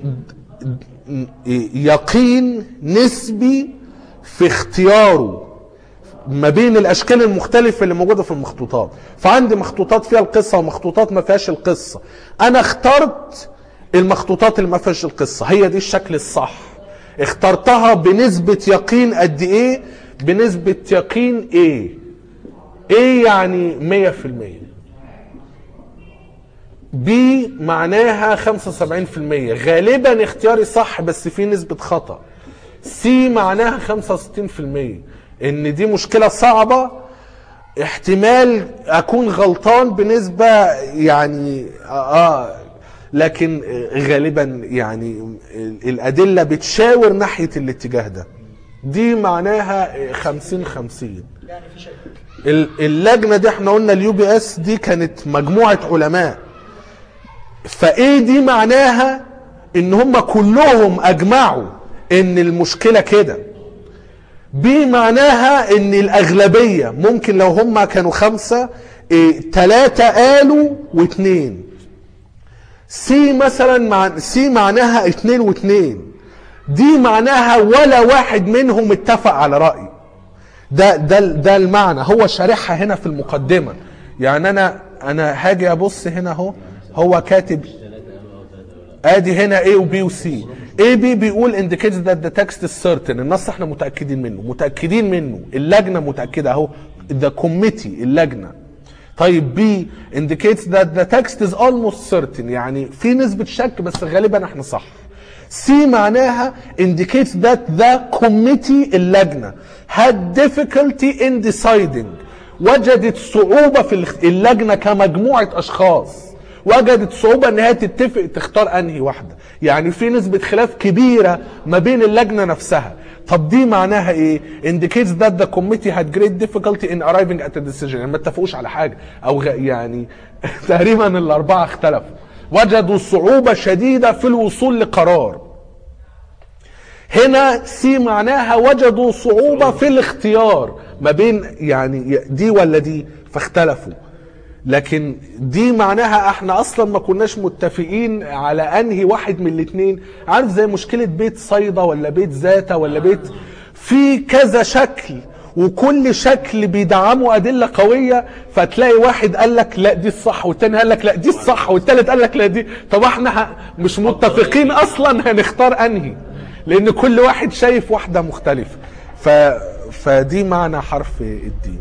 يقين نسبي في اختياره ما بين الاشكال المختلفه اللي موجوده في المخطوطات فعندي مخطوطات فيها القصه ومخطوطات ما فيهاش القصه انا اخترت المخطوطات اللي ما فيهاش القصه هي دي الشكل الصح اخترتها بنسبه يقين قد ايه بنسبه يقين ايه ايه يعني 100% بي معناها 75% غالبا اختياري صح بس في نسبة خطأ سي معناها 65% ان دي مشكلة صعبة احتمال اكون غلطان بنسبة يعني اه لكن غالبا يعني الادلة بتشاور ناحية الاتجاه ده دي معناها 50 50 يعني في شك ال- اللجنه دي احنا قلنا اليو بي اس دي كانت مجموعه علماء فايه دي معناها ان هم كلهم اجمعوا ان المشكله كده بي معناها ان الاغلبيه ممكن لو هم كانوا خمسه إيه ثلاثه قالوا واثنين سي مثلا مع سي معناها اتنين واتنين دي معناها ولا واحد منهم اتفق على رأي ده ده ده المعنى هو شارحها هنا في المقدمة يعني انا انا هاجي ابص هنا اهو هو كاتب ادي هنا A و B و C A B بيقول indicates that the text is certain النص احنا متأكدين منه متأكدين منه اللجنة متأكدة اهو the committee اللجنة طيب B indicates that the text is almost certain يعني في نسبة شك بس غالبا احنا صح C معناها indicates that the committee اللجنة had difficulty in deciding وجدت صعوبة في الاخ- اللجنة كمجموعة أشخاص وجدت صعوبة ان هي تتفق تختار انهي واحدة يعني في نسبة خلاف كبيرة ما بين اللجنة نفسها طب دي معناها ايه indicates that the committee had great difficulty in arriving at a decision يعني ما اتفقوش على حاجة او غ... يعني تقريبا الاربعة اختلفوا وجدوا صعوبة شديدة في الوصول لقرار هنا سي معناها وجدوا صعوبة في الاختيار ما بين يعني دي ولا دي فاختلفوا لكن دي معناها احنا اصلا ما كناش متفقين على انهي واحد من الاثنين عارف زي مشكلة بيت صيدا ولا بيت زاتا ولا بيت في كذا شكل وكل شكل بيدعموا ادله قويه فتلاقي واحد قال لك لا دي الصح والتاني قال لك لا دي الصح والتالت قال لك لا دي طب احنا ه- مش متفقين اصلا هنختار انهي لان كل واحد شايف واحده مختلفه ف... فدي معنى حرف الدين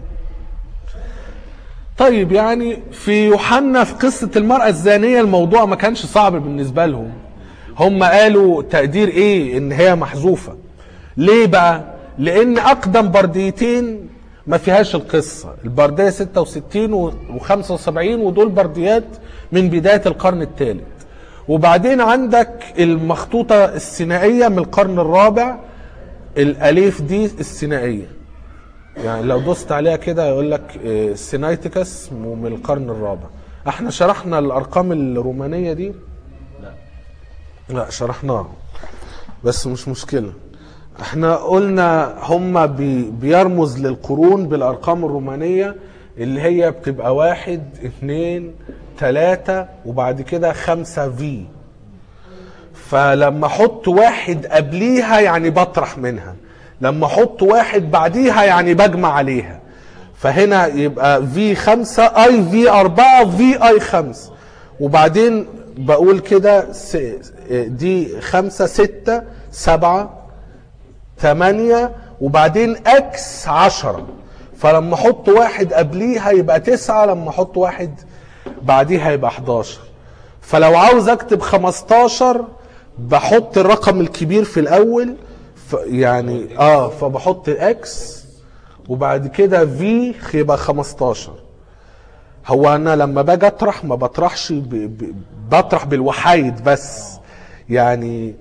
طيب يعني في يوحنا في قصة المرأة الزانية الموضوع ما كانش صعب بالنسبة لهم هم قالوا تقدير ايه ان هي محذوفة ليه بقى لان اقدم برديتين ما فيهاش القصة البردية 66 و 75 ودول برديات من بداية القرن الثالث وبعدين عندك المخطوطة السينائية من القرن الرابع الاليف دي السينائية يعني لو دوست عليها كده يقول لك آه، سينايتيكس من القرن الرابع احنا شرحنا الارقام الرومانيه دي لا لا شرحناها بس مش مشكله احنا قلنا هم بي بيرمز للقرون بالارقام الرومانيه اللي هي بتبقى واحد اتنين تلاتة وبعد كده خمسة في فلما احط واحد قبليها يعني بطرح منها لما احط واحد بعديها يعني بجمع عليها فهنا يبقى في خمسة اي في اربعة في اي خمسة وبعدين بقول كده س- دي خمسة ستة سبعة تمانية وبعدين اكس عشرة فلما احط واحد قبليها يبقى تسعة لما احط واحد بعديها يبقى 11 فلو عاوز اكتب 15 بحط الرقم الكبير في الاول ف يعني اه فبحط اكس وبعد كده في يبقى 15 هو انا لما باجي اطرح ما بطرحش ب... ب... بطرح بالوحايد بس يعني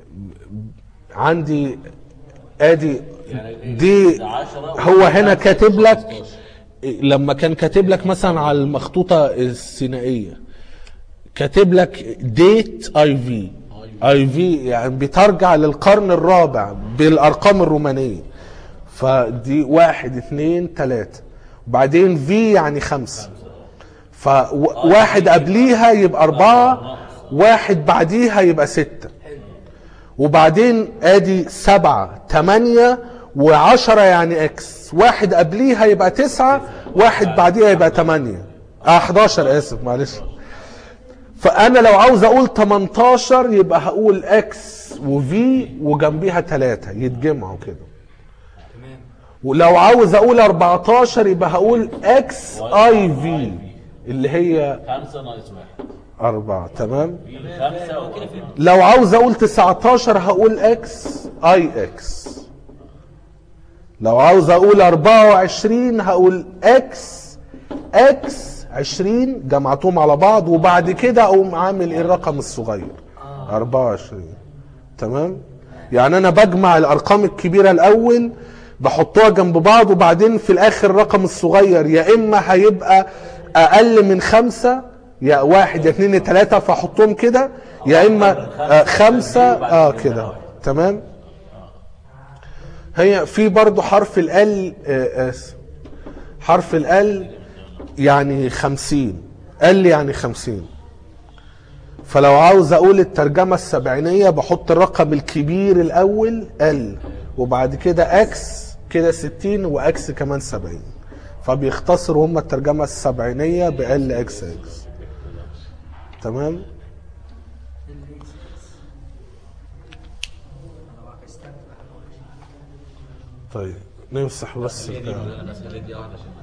عندي ادي دي هو هنا كاتب لك لما كان كاتب لك مثلا على المخطوطه السينائيه كاتب لك ديت اي في اي في يعني بترجع للقرن الرابع بالارقام الرومانيه فدي واحد اثنين ثلاثة وبعدين في يعني خمسة فواحد قبليها يبقى أربعة واحد بعديها يبقى ستة وبعدين ادي سبعة تمانية وعشرة يعني اكس واحد قبليها يبقى تسعة واحد بعديها يبقى تمانية اه 11 اسف معلش فانا لو عاوز اقول 18 يبقى هقول اكس وفي وجنبيها 3 يتجمعوا كده ولو عاوز اقول 14 يبقى هقول اكس اي في اللي هي خمسة ناقص واحد أربعة تمام خمسة و... لو عاوز اقول 19 هقول اكس اي اكس لو عاوز اقول 24 هقول اكس اكس 20 جمعتهم على بعض وبعد كده اقوم عامل ايه الرقم الصغير 24 تمام يعني انا بجمع الارقام الكبيره الاول بحطها جنب بعض وبعدين في الاخر الرقم الصغير يا اما هيبقى اقل من خمسة يا واحد يا اتنين يا تلاتة فاحطهم كده يا اما آه خمسة اه كده تمام هي في برضو حرف ال آه آسف. حرف ال يعني خمسين ال يعني خمسين فلو عاوز اقول الترجمة السبعينية بحط الرقم الكبير الاول ال وبعد كده اكس كده 60 واكس كمان 70 فبيختصروا هم الترجمة السبعينية بال اكس اكس تمام طيب نمسح بس البتاع. الاسئله دي واحده عشان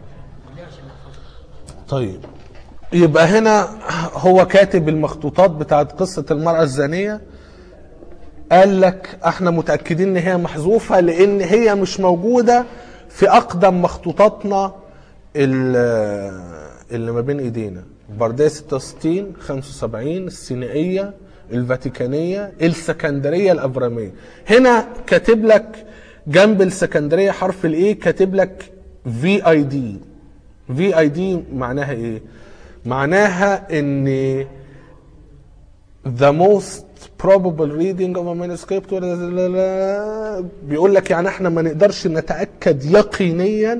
طيب يبقى هنا هو كاتب المخطوطات بتاعت قصة المرأة الزانية قال لك احنا متأكدين ان هي محذوفة لان هي مش موجودة في اقدم مخطوطاتنا ال- اللي ما بين ايدينا بردية 66 75 السينائية الفاتيكانية السكندرية الابرامية هنا كاتب لك جنب السكندرية حرف الايه كاتب لك في اي دي في اي دي معناها ايه معناها ان the most probable reading of a manuscript بيقول لك يعني احنا ما نقدرش نتاكد يقينيا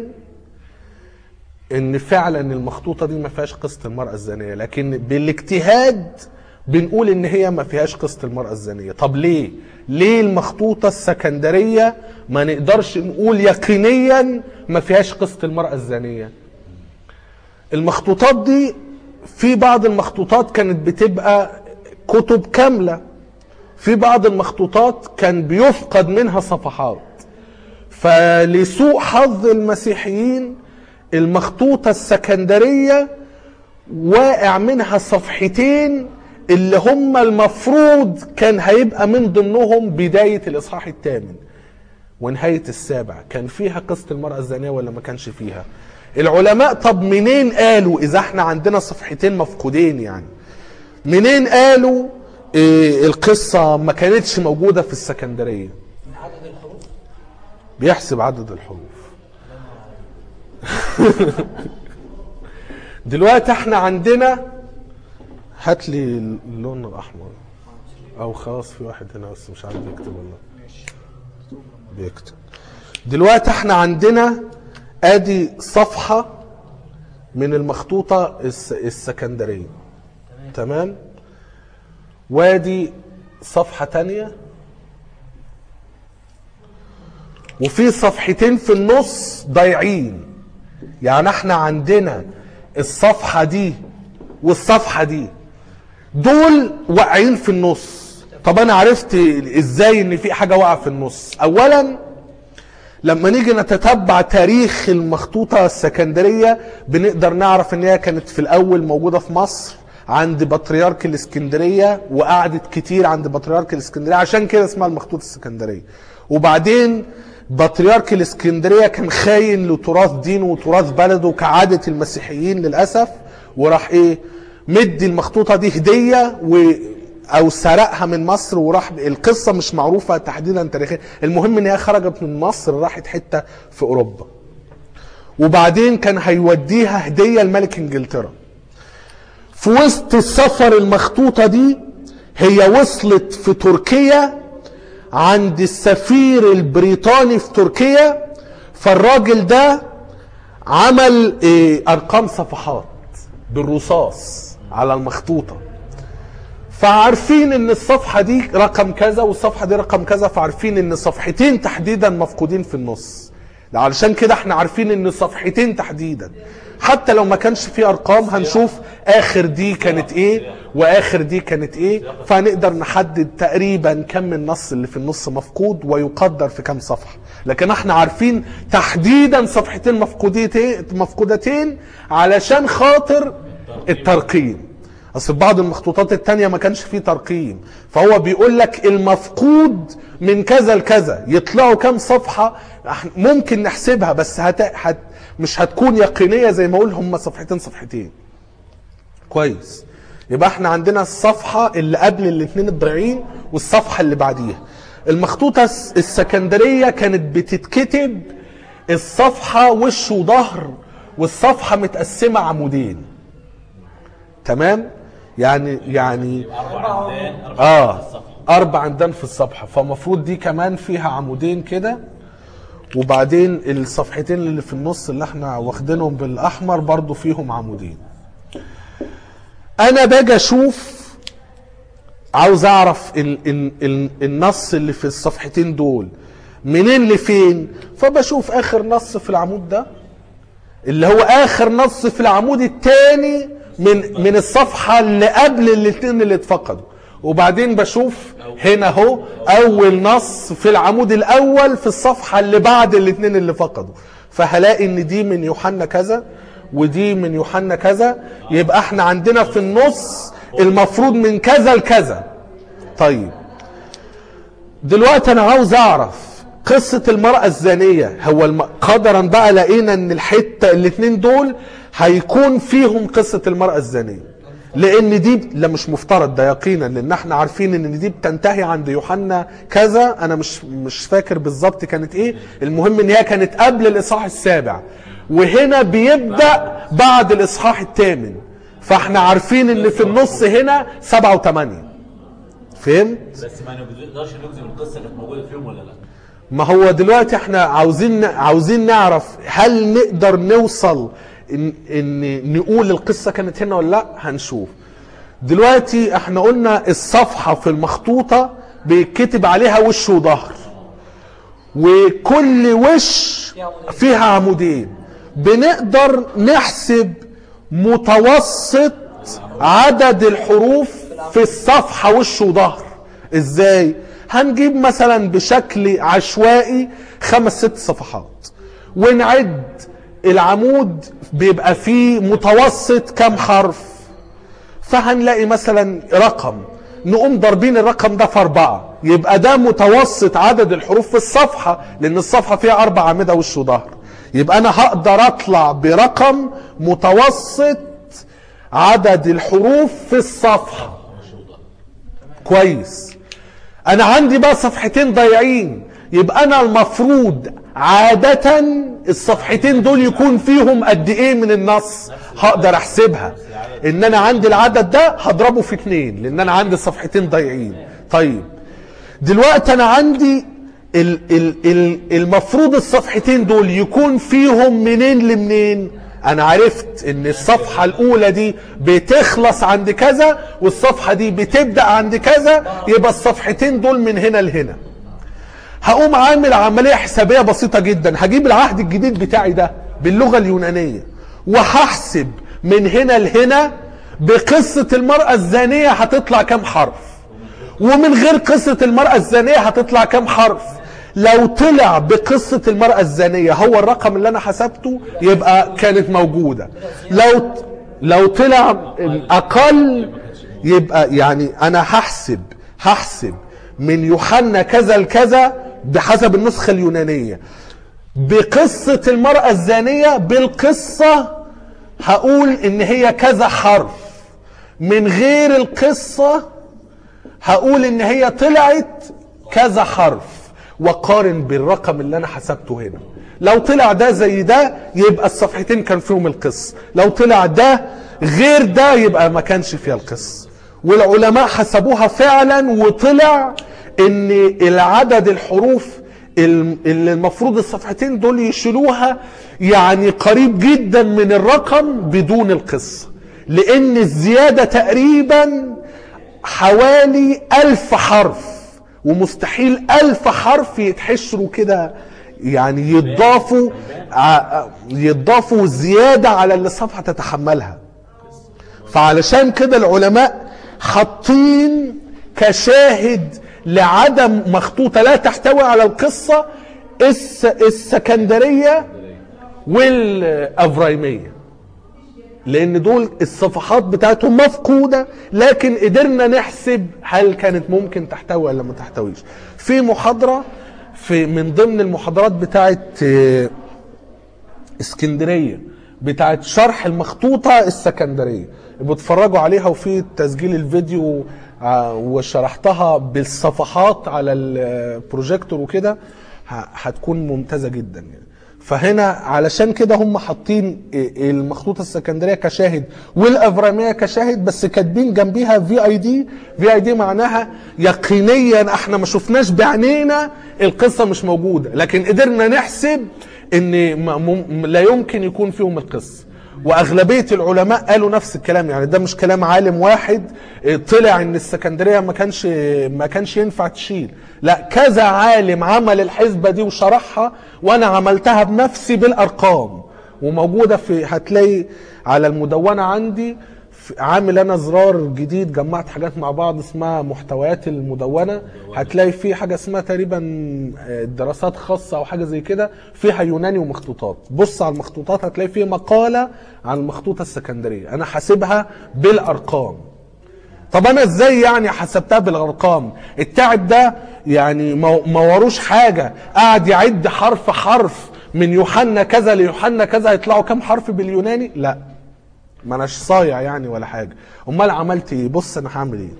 ان فعلا المخطوطه دي ما فيهاش قصه المراه الزانيه لكن بالاجتهاد بنقول ان هي ما فيهاش قصه المراه الزانيه طب ليه ليه المخطوطه السكندريه ما نقدرش نقول يقينيا ما فيهاش قصه المراه الزانيه المخطوطات دي في بعض المخطوطات كانت بتبقى كتب كاملة في بعض المخطوطات كان بيفقد منها صفحات فلسوء حظ المسيحيين المخطوطة السكندرية واقع منها صفحتين اللي هم المفروض كان هيبقى من ضمنهم بداية الإصحاح الثامن ونهاية السابع كان فيها قصة المرأة الزانية ولا ما كانش فيها العلماء طب منين قالوا إذا احنا عندنا صفحتين مفقودين يعني منين قالوا إيه القصة ما كانتش موجودة في السكندرية عدد الحروف بيحسب عدد الحروف دلوقتي احنا عندنا هات لي اللون الاحمر او خلاص في واحد هنا بس مش عارف بيكتب ولا بيكتب دلوقتي احنا عندنا ادي صفحة من المخطوطة الس- السكندرية تمام وادي صفحة تانية وفي صفحتين في النص ضايعين يعني احنا عندنا الصفحة دي والصفحة دي دول واقعين في النص طب انا عرفت ازاي ان في حاجة واقعة في النص اولا لما نيجي نتتبع تاريخ المخطوطة السكندرية بنقدر نعرف ان هي كانت في الاول موجودة في مصر عند بطريرك الاسكندرية وقعدت كتير عند بطريرك الاسكندرية عشان كده اسمها المخطوطة السكندرية وبعدين بطريرك الاسكندرية كان خاين لتراث دينه وتراث بلده كعادة المسيحيين للأسف وراح ايه مدي المخطوطة دي هدية و او سرقها من مصر وراح القصة مش معروفة تحديدا تاريخيا المهم ان هي خرجت من مصر راحت حتة في اوروبا وبعدين كان هيوديها هدية لملك انجلترا في وسط السفر المخطوطة دي هي وصلت في تركيا عند السفير البريطاني في تركيا فالراجل ده عمل إيه ارقام صفحات بالرصاص على المخطوطه فعارفين ان الصفحه دي رقم كذا والصفحه دي رقم كذا فعارفين ان صفحتين تحديدا مفقودين في النص ده علشان كده احنا عارفين ان صفحتين تحديدا حتى لو ما كانش في ارقام هنشوف اخر دي كانت ايه واخر دي كانت ايه فنقدر نحدد تقريبا كم النص اللي في النص مفقود ويقدر في كم صفحه لكن احنا عارفين تحديدا صفحتين مفقودتين مفقودتين علشان خاطر الترقيم اصل بعض المخطوطات التانية ما كانش فيه ترقيم فهو بيقول لك المفقود من كذا لكذا يطلعوا كام صفحة إحنا ممكن نحسبها بس هت... هت... مش هتكون يقينية زي ما اقول هم صفحتين صفحتين كويس يبقى احنا عندنا الصفحة اللي قبل الاثنين الضايعين والصفحة اللي بعديها المخطوطة الس- السكندرية كانت بتتكتب الصفحة وش وظهر والصفحة متقسمة عمودين تمام يعني يعني اربع عمدان اربع اه الصفحه اربع عمدان في الصفحه فمفروض دي كمان فيها عمودين كده وبعدين الصفحتين اللي في النص اللي احنا واخدينهم بالاحمر برضو فيهم عمودين انا باجي اشوف عاوز اعرف ال ال ال النص اللي في الصفحتين دول منين لفين فبشوف اخر نص في العمود ده اللي هو اخر نص في العمود الثاني من من الصفحه اللي قبل الاثنين اللي اتفقدوا وبعدين بشوف هنا اهو اول نص في العمود الاول في الصفحه اللي بعد الاثنين اللي فقدوا فهلاقي ان دي من يوحنا كذا ودي من يوحنا كذا يبقى احنا عندنا في النص المفروض من كذا لكذا طيب دلوقتي انا عاوز اعرف قصة المرأة الزانية هو الم... قدرا بقى لقينا ان الحتة الاتنين دول هيكون فيهم قصة المرأة الزانية لان دي لا مش مفترض ده يقينا لان احنا عارفين ان دي بتنتهي عند يوحنا كذا انا مش مش فاكر بالظبط كانت ايه المهم ان هي كانت قبل الاصحاح السابع وهنا بيبدا بعد الاصحاح الثامن فاحنا عارفين ان في النص هنا سبعة وثمانية فهمت؟ بس ما نقدرش نجزم القصه كانت موجوده فيهم ولا لا ما هو دلوقتي احنا عاوزين عاوزين نعرف هل نقدر نوصل ان, إن نقول القصه كانت هنا ولا لا هنشوف دلوقتي احنا قلنا الصفحه في المخطوطه بيتكتب عليها وش وظهر وكل وش فيها عمودين بنقدر نحسب متوسط عدد الحروف في الصفحه وش وظهر ازاي هنجيب مثلا بشكل عشوائي خمس ست صفحات ونعد العمود بيبقى فيه متوسط كم حرف فهنلاقي مثلا رقم نقوم ضاربين الرقم ده في أربعة يبقى ده متوسط عدد الحروف في الصفحة لأن الصفحة فيها أربع أعمدة وش وظهر يبقى أنا هقدر أطلع برقم متوسط عدد الحروف في الصفحة كويس انا عندي بقى صفحتين ضايعين يبقى انا المفروض عادة الصفحتين دول يكون فيهم قد ايه من النص هقدر احسبها ان انا عندي العدد ده هضربه في اتنين لان انا عندي صفحتين ضايعين طيب دلوقتي انا عندي ال ال ال المفروض الصفحتين دول يكون فيهم منين لمنين انا عرفت ان الصفحة الاولى دي بتخلص عند كذا والصفحة دي بتبدأ عند كذا يبقى الصفحتين دول من هنا لهنا هقوم عامل عملية حسابية بسيطة جدا هجيب العهد الجديد بتاعي ده باللغة اليونانية وهحسب من هنا لهنا بقصة المرأة الزانية هتطلع كام حرف ومن غير قصة المرأة الزانية هتطلع كام حرف لو طلع بقصة المرأة الزانية هو الرقم اللي أنا حسبته يبقى كانت موجودة لو لو طلع أقل يبقى يعني أنا هحسب هحسب من يوحنا كذا لكذا بحسب النسخة اليونانية بقصة المرأة الزانية بالقصة هقول إن هي كذا حرف من غير القصة هقول إن هي طلعت كذا حرف وقارن بالرقم اللي انا حسبته هنا لو طلع ده زي ده يبقى الصفحتين كان فيهم القص لو طلع ده غير ده يبقى ما كانش فيها القص والعلماء حسبوها فعلا وطلع ان العدد الحروف اللي المفروض الصفحتين دول يشيلوها يعني قريب جدا من الرقم بدون القصة لان الزيادة تقريبا حوالي ألف حرف ومستحيل ألف حرف يتحشروا كده يعني يضافوا ع- يضافوا زيادة على اللي الصفحة تتحملها فعلشان كده العلماء حاطين كشاهد لعدم مخطوطة لا تحتوي على القصة الس السكندرية والأفرايمية لان دول الصفحات بتاعتهم مفقودة لكن قدرنا نحسب هل كانت ممكن تحتوي ولا ما تحتويش في محاضرة في من ضمن المحاضرات بتاعت آه، اسكندرية بتاعت شرح المخطوطة السكندرية بتفرجوا عليها وفي تسجيل الفيديو آه، وشرحتها بالصفحات على البروجيكتور وكده ه- هتكون ممتازة جدا يعني فهنا علشان كده هم حاطين المخطوطه السكندريه كشاهد والافراميه كشاهد بس كاتبين جنبيها في اي دي في اي دي معناها يقينيا احنا ما شفناش بعينينا القصه مش موجوده لكن قدرنا نحسب ان م- م- لا يمكن يكون فيهم القصه واغلبيه العلماء قالوا نفس الكلام يعني ده مش كلام عالم واحد اه، طلع ان السكندريه ما كانش ما كانش ينفع تشيل لا كذا عالم عمل الحسبه دي وشرحها وانا عملتها بنفسي بالارقام وموجوده في هتلاقي على المدونه عندي في- عامل انا زرار جديد جمعت حاجات مع بعض اسمها محتويات المدونه هتلاقي في حاجه اسمها تقريبا آه، دراسات خاصه او حاجه زي كده فيها يوناني ومخطوطات بص على المخطوطات هتلاقي فيه مقاله عن المخطوطه السكندريه انا حاسبها بالارقام طب انا ازاي يعني حسبتها بالارقام التعب ده يعني ما ما وروش حاجه قاعد يعد حرف حرف من يوحنا كذا ليوحنا كذا هيطلعوا كام حرف باليوناني لا ما اناش صايع يعني ولا حاجه امال عملت ايه بص انا هعمل ايه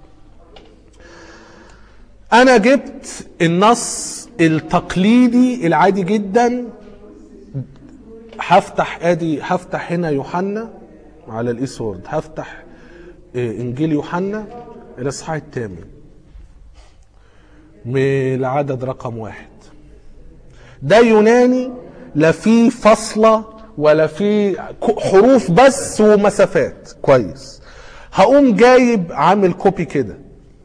انا جبت النص التقليدي العادي جدا هفتح ادي هفتح هنا يوحنا على الايسورد هفتح آه، انجيل يوحنا الاصحاح الثامن من العدد رقم واحد ده يوناني لا فيه فاصلة ولا فيه ك- حروف بس ومسافات كويس هقوم جايب عامل كوبي كده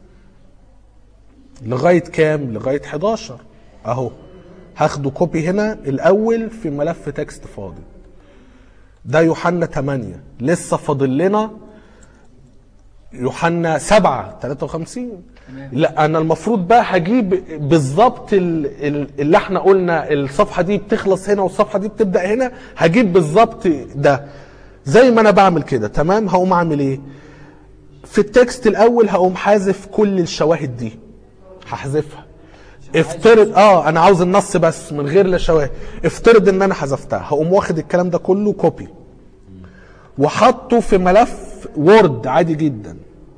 لغاية كام لغاية 11 اهو هاخده كوبي هنا الاول في ملف تكست فاضي ده يوحنا 8 لسه فاضل لنا يوحنا 7 53 لا انا المفروض بقى هجيب بالظبط ال- ال- اللي احنا قلنا الصفحه دي بتخلص هنا والصفحه دي بتبدا هنا هجيب بالظبط ده زي ما انا بعمل كده تمام هقوم اعمل ايه في التكست الاول هقوم حازف كل الشواهد دي هحذفها افترض اه انا عاوز النص بس من غير لا شواهد افترض ان انا حذفتها هقوم واخد الكلام ده كله كوبي وحطه في ملف وورد عادي جدا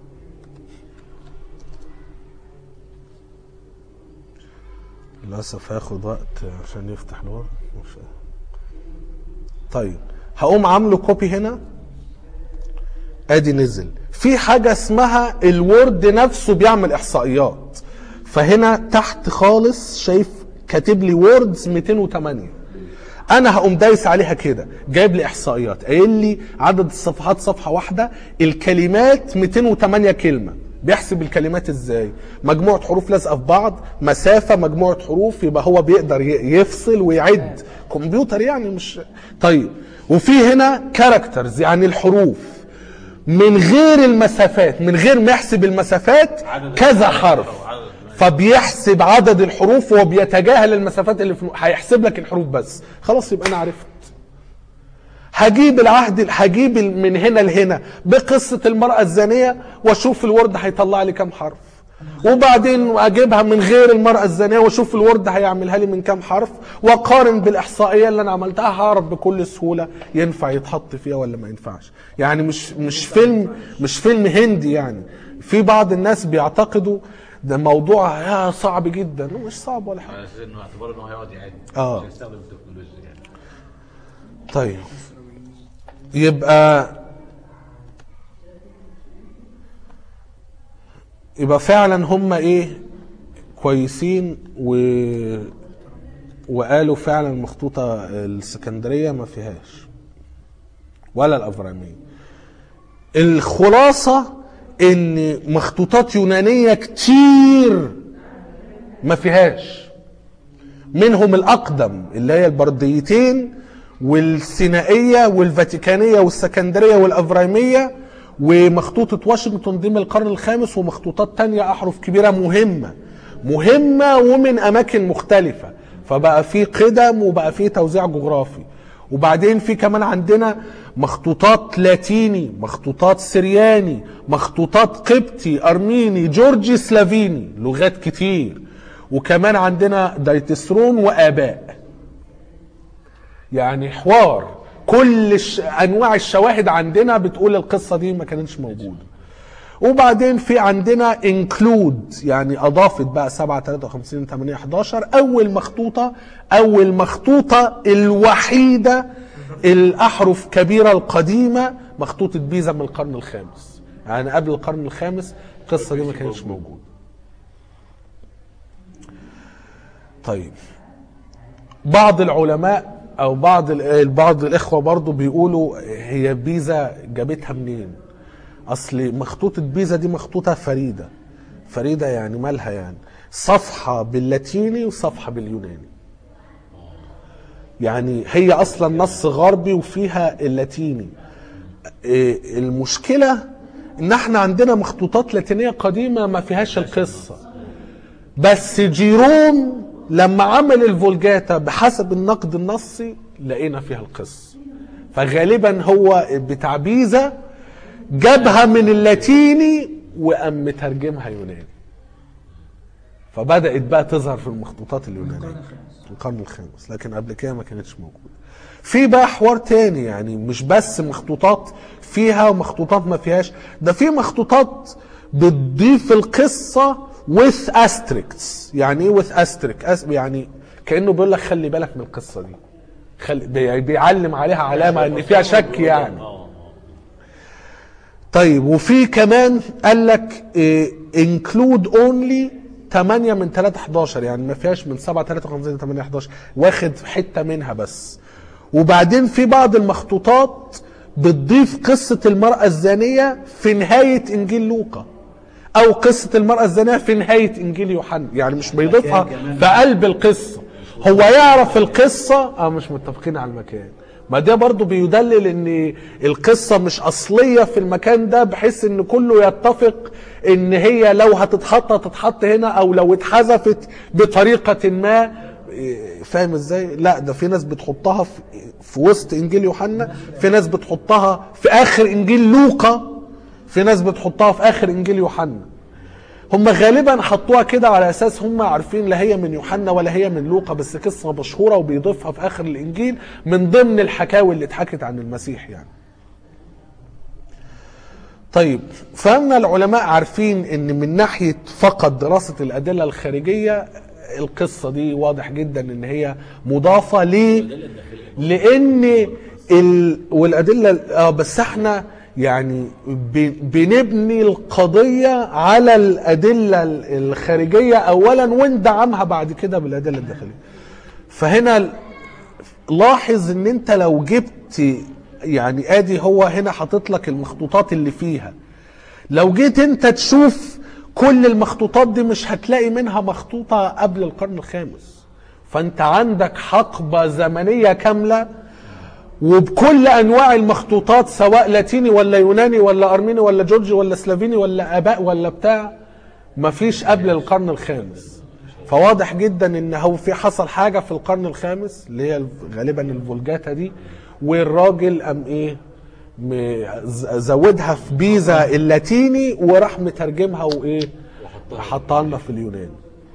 للاسف هياخد وقت عشان يفتح الوورد مش- طيب هقوم عامله كوبي هنا ادي نزل في حاجه اسمها الوورد نفسه بيعمل احصائيات فهنا تحت خالص شايف كاتب لي ووردز 208 انا هقوم دايس عليها كده جايب لي احصائيات قايل لي عدد الصفحات صفحه واحده الكلمات 208 كلمه بيحسب الكلمات ازاي مجموعه حروف لازقه في بعض مسافه مجموعه حروف يبقى هو بيقدر ي- يفصل ويعد كمبيوتر يعني مش طيب وفي هنا كاركترز يعني الحروف من غير المسافات من غير ما يحسب المسافات عدد كذا الحروف حرف أو عدد- فبيحسب عدد الحروف وبيتجاهل المسافات اللي في هيحسب لك الحروف بس خلاص يبقى انا عرفت هجيب العهد هجيب ال- من هنا لهنا بقصة المرأة الزانية واشوف الورد هيطلع لي كام حرف وبعدين اجيبها من غير المرأة الزانية واشوف الورد هيعملها لي من كام حرف واقارن بالاحصائية اللي انا عملتها هعرف بكل سهولة ينفع يتحط فيها ولا ما ينفعش يعني مش مش فيلم مش فيلم هندي يعني في بعض الناس بيعتقدوا ده موضوع يا صعب جدا مش صعب ولا حاجة على اساس انه اعتبار انه هيقعد يعد آه. مش هيستخدم التكنولوجيا يعني طيب يبقى يبقى فعلا هم ايه كويسين و وقالوا فعلا المخطوطة السكندرية ما فيهاش ولا الأفرامية الخلاصة ان مخطوطات يونانية كتير ما فيهاش منهم الأقدم اللي هي البرديتين والسينائية والفاتيكانية والسكندرية والأفرايمية ومخطوطة واشنطن دي من القرن الخامس ومخطوطات تانية أحرف كبيرة مهمة مهمة ومن أماكن مختلفة فبقى في قدم وبقى في توزيع جغرافي وبعدين في كمان عندنا مخطوطات لاتيني مخطوطات سرياني مخطوطات قبطي أرميني جورجي سلافيني لغات كتير وكمان عندنا دايتسرون وآباء يعني حوار كل الش... انواع الشواهد عندنا بتقول القصه دي ما كانتش موجوده وبعدين في عندنا انكلود يعني اضافت بقى 7 53 8 11 اول مخطوطه اول مخطوطه الوحيده الاحرف كبيره القديمه مخطوطه بيزا من القرن الخامس يعني قبل القرن الخامس القصه دي ما كانتش موجوده طيب بعض العلماء او بعض ال- بعض الاخوه برضو بيقولوا هي بيزا جابتها منين اصل مخطوطه بيزا دي مخطوطه فريده فريده يعني مالها يعني صفحه باللاتيني وصفحه باليوناني يعني هي اصلا نص غربي وفيها اللاتيني إيه المشكله ان احنا عندنا مخطوطات لاتينيه قديمه ما فيهاش القصه بس جيروم لما عمل الفولجاتا بحسب النقد النصي لقينا فيها القصه فغالبا هو بتاع بيزا جابها من اللاتيني وقام مترجمها يوناني فبدات بقى تظهر في المخطوطات اليونانيه القرن الخامس لكن قبل كده ما كانتش موجوده في بقى حوار تاني يعني مش بس مخطوطات فيها ومخطوطات ما فيهاش ده في مخطوطات بتضيف القصه with asterisks يعني ايه with asterisk أس- يعني كانه بيقول لك خلي بالك من القصه دي خلي بي- بيعلم عليها علامه ان فيها شك يعني اه طيب وفي كمان قال لك إيه include only 8 من 3 11 يعني ما فيهاش من 7 53 ل 8 11 واخد حته منها بس وبعدين في بعض المخطوطات بتضيف قصه المراه الزانيه في نهايه انجيل لوقا او قصه المراه الزانيه في نهايه انجيل يوحنا يعني مش بيضيفها في قلب القصه هو يعرف القصه اه مش متفقين على المكان ما ده برضو بيدلل ان القصة مش اصلية في المكان ده بحيث ان كله يتفق ان هي لو هتتحط هتتحط هنا او لو اتحذفت بطريقة ما إيه، فاهم ازاي لا ده في ناس بتحطها في, في وسط انجيل يوحنا في ناس بتحطها في اخر انجيل لوقا في ناس بتحطها في اخر انجيل يوحنا هم غالبا حطوها كده على اساس هم عارفين لا هي من يوحنا ولا هي من لوقا بس قصه مشهوره وبيضيفها في اخر الانجيل من ضمن الحكاوي اللي اتحكت عن المسيح يعني. طيب فان العلماء عارفين ان من ناحيه فقط دراسه الادله الخارجيه القصه دي واضح جدا ان هي مضافه ليه؟ لان ال... والادله اه بس احنا يعني ب... بنبني القضيه على الادله الخارجيه اولا وندعمها بعد كده بالادله الداخليه. فهنا ال- لاحظ ان انت لو جبت يعني ادي هو هنا حاطط لك المخطوطات اللي فيها لو جيت انت تشوف كل المخطوطات دي مش هتلاقي منها مخطوطة قبل القرن الخامس فانت عندك حقبة زمنية كاملة وبكل انواع المخطوطات سواء لاتيني ولا يوناني ولا ارميني ولا جورجي ولا سلافيني ولا اباء ولا بتاع مفيش قبل القرن الخامس فواضح جدا ان هو في حصل حاجه في القرن الخامس اللي هي غالبا الفولجاتا دي والراجل قام ايه م- ز- زودها في بيزا اللاتيني وراح مترجمها وايه حطها لنا في اليوناني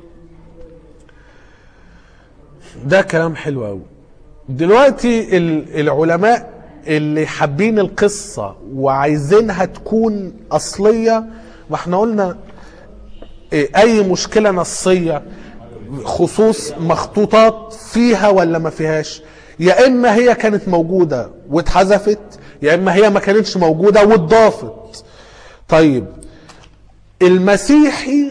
ده كلام حلو قوي دلوقتي ال- العلماء اللي حابين القصة وعايزينها تكون أصلية واحنا قلنا إيه، أي مشكلة نصية خصوص مخطوطات فيها ولا ما فيهاش يا إما هي كانت موجودة واتحذفت يا إما هي ما كانتش موجودة واتضافت طيب المسيحي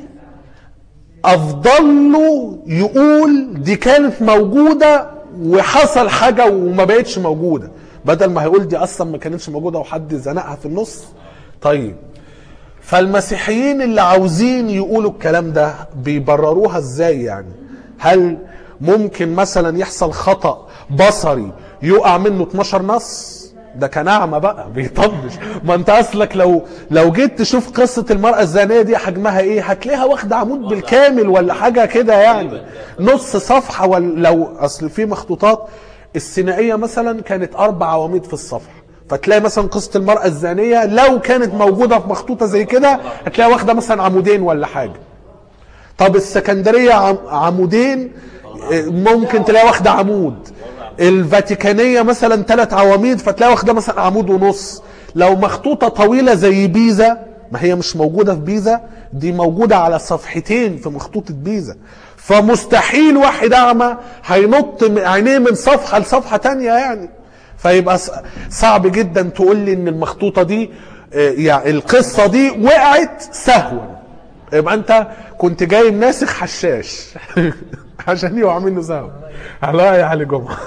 افضل له يقول دي كانت موجوده وحصل حاجه وما بقتش موجوده بدل ما هيقول دي اصلا ما كانتش موجوده وحد زنقها في النص طيب فالمسيحيين اللي عاوزين يقولوا الكلام ده بيبرروها ازاي يعني هل ممكن مثلا يحصل خطأ بصري يقع منه 12 نص ده كان اعمى بقى بيطنش ما انت اصلك لو لو جيت تشوف قصه المراه الزانيه دي حجمها ايه هتلاقيها واخده عمود بالكامل ولا حاجه كده يعني نص صفحه ولا لو اصل في مخطوطات السينائيه مثلا كانت اربع عواميد في الصفحه فتلاقي مثلا قصه المراه الزانيه لو كانت موجوده في مخطوطه زي كده هتلاقيها واخده مثلا عمودين ولا حاجه طب السكندريه عم- عمودين آه، ممكن تلاقي واخده عمود الفاتيكانيه مثلا ثلاث عواميد فتلاقي واخده مثلا عمود ونص لو مخطوطه طويله زي بيزا ما هي مش موجوده في بيزا دي موجوده على صفحتين في مخطوطه بيزا فمستحيل واحد اعمى هينط من عينيه من صفحه لصفحه تانية يعني فيبقى ص- صعب جدا تقول لي ان المخطوطه دي آه، يعني القصه دي وقعت سهوا يبقى انت كنت جايب ناسخ حشاش عشان يقع منه سهم الله يا علي جمعه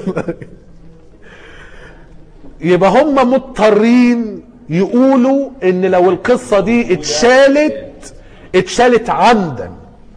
يبقى هم مضطرين يقولوا ان لو القصه دي اتشالت اتشالت عمدا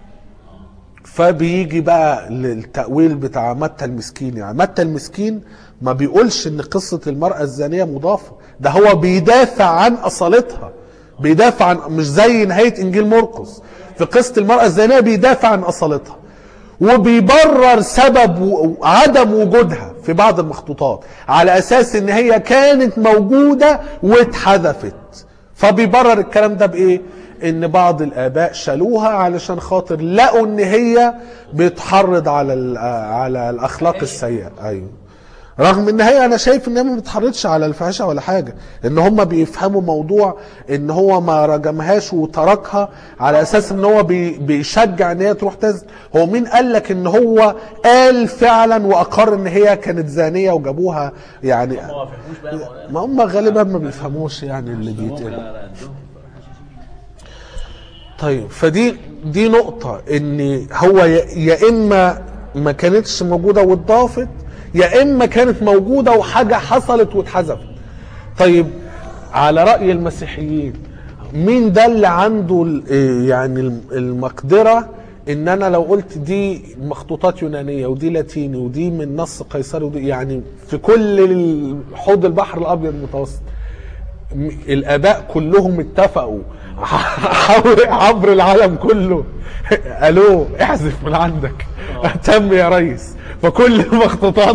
فبيجي بقى للتأويل بتاع متى المسكين يعني متى المسكين ما بيقولش ان قصة المرأة الزانية مضافة ده هو بيدافع عن أصالتها بيدافع عن مش زي نهاية إنجيل مرقس في قصة المرأة الزانية بيدافع عن أصالتها وبيبرر سبب و- عدم وجودها في بعض المخطوطات على أساس ان هي كانت موجودة واتحذفت فبيبرر الكلام ده بايه ان بعض الاباء شالوها علشان خاطر لقوا ان هي بتحرض على ال- على الاخلاق السيئه ايوه رغم ان هي انا شايف ان هي ما بتحرضش على الفحشه ولا حاجه ان هم بيفهموا موضوع ان هو ما رجمهاش وتركها على اساس ان هو بي بيشجع ان هي تروح تزن هو مين قال لك ان هو قال فعلا واقر ان هي كانت زانيه وجابوها يعني ما فهموش بقى ما- ما هم غالبا ما بيفهموش يعني اللي هم بيتقال لا لا عندهم طيب فدي دي نقطة ان هو يا, يا اما ما كانتش موجودة واتضافت يا اما كانت موجودة وحاجة حصلت واتحذفت طيب على رأي المسيحيين مين ده اللي عنده ال- إيه يعني الم- المقدرة ان انا لو قلت دي مخطوطات يونانية ودي لاتيني ودي من نص قيصري ودي يعني في كل ال- حوض البحر الابيض المتوسط م- الاباء كلهم اتفقوا عبر- عبر العالم كله الو احذف من عندك تم يا ريس فكل المخطوطات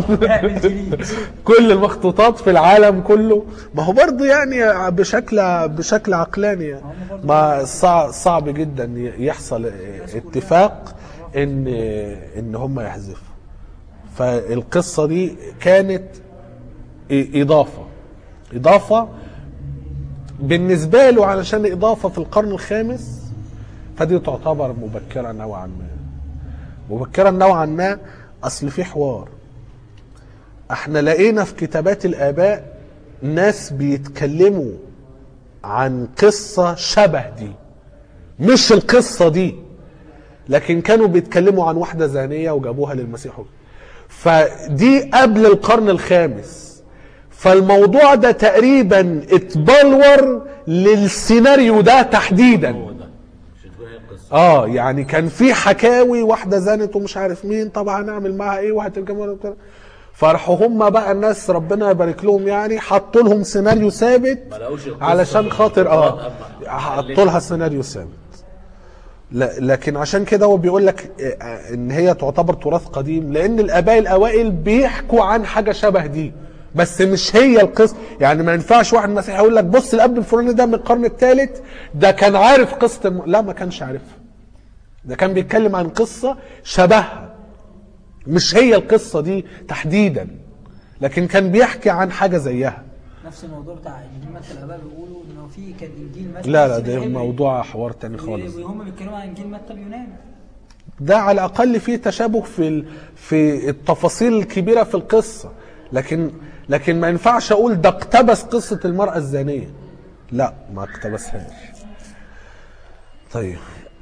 كل المخطوطات في العالم كله ما هو برضه يعني بشكل بشكل عقلاني يعني ما صع- صعب جدا ي- يحصل اتفاق ان ان هم يحذفوا فالقصه دي كانت إ- اضافه اضافه بالنسبة له علشان إضافة في القرن الخامس فدي تعتبر مبكرة نوعا ما مبكرة نوعا ما أصل في حوار احنا لقينا في كتابات الآباء ناس بيتكلموا عن قصة شبه دي مش القصة دي لكن كانوا بيتكلموا عن واحدة زانية وجابوها للمسيح فدي قبل القرن الخامس فالموضوع ده تقريبا اتبلور للسيناريو ده تحديدا هو ده مش تقول هي القصه اه يعني كان في حكاوي واحده زنت ومش عارف مين طبعا هنعمل معاها ايه وهترجمها وبتاع. فراحوا هم بقى الناس ربنا يبارك لهم يعني حطوا لهم سيناريو ثابت ما لقوش القصة علشان خاطر اه أما- حطوا لها سيناريو ثابت لا لكن عشان كده هو بيقول لك آه، ان هي تعتبر تراث قديم لان الاباء الاوائل بيحكوا عن حاجه شبه دي بس مش هي القصه يعني ما ينفعش واحد مسيحي يقول لك بص الاب الفلاني ده من القرن الثالث ده كان عارف قصه الم... لا ما كانش عارفها ده كان بيتكلم عن قصه شبهها مش هي القصه دي تحديدا لكن كان بيحكي عن حاجه زيها نفس الموضوع بتاع انجيل متى الاباء بيقولوا انه في كان انجيل متى لا لا بس ده بالعبري. موضوع حوار تاني خالص وهم بيتكلموا عن انجيل متى اليوناني ده على الاقل فيه تشابه في ال- في التفاصيل الكبيره في القصه لكن لكن ما ينفعش اقول ده اقتبس قصه المراه الزانيه لا ما اقتبسهاش طيب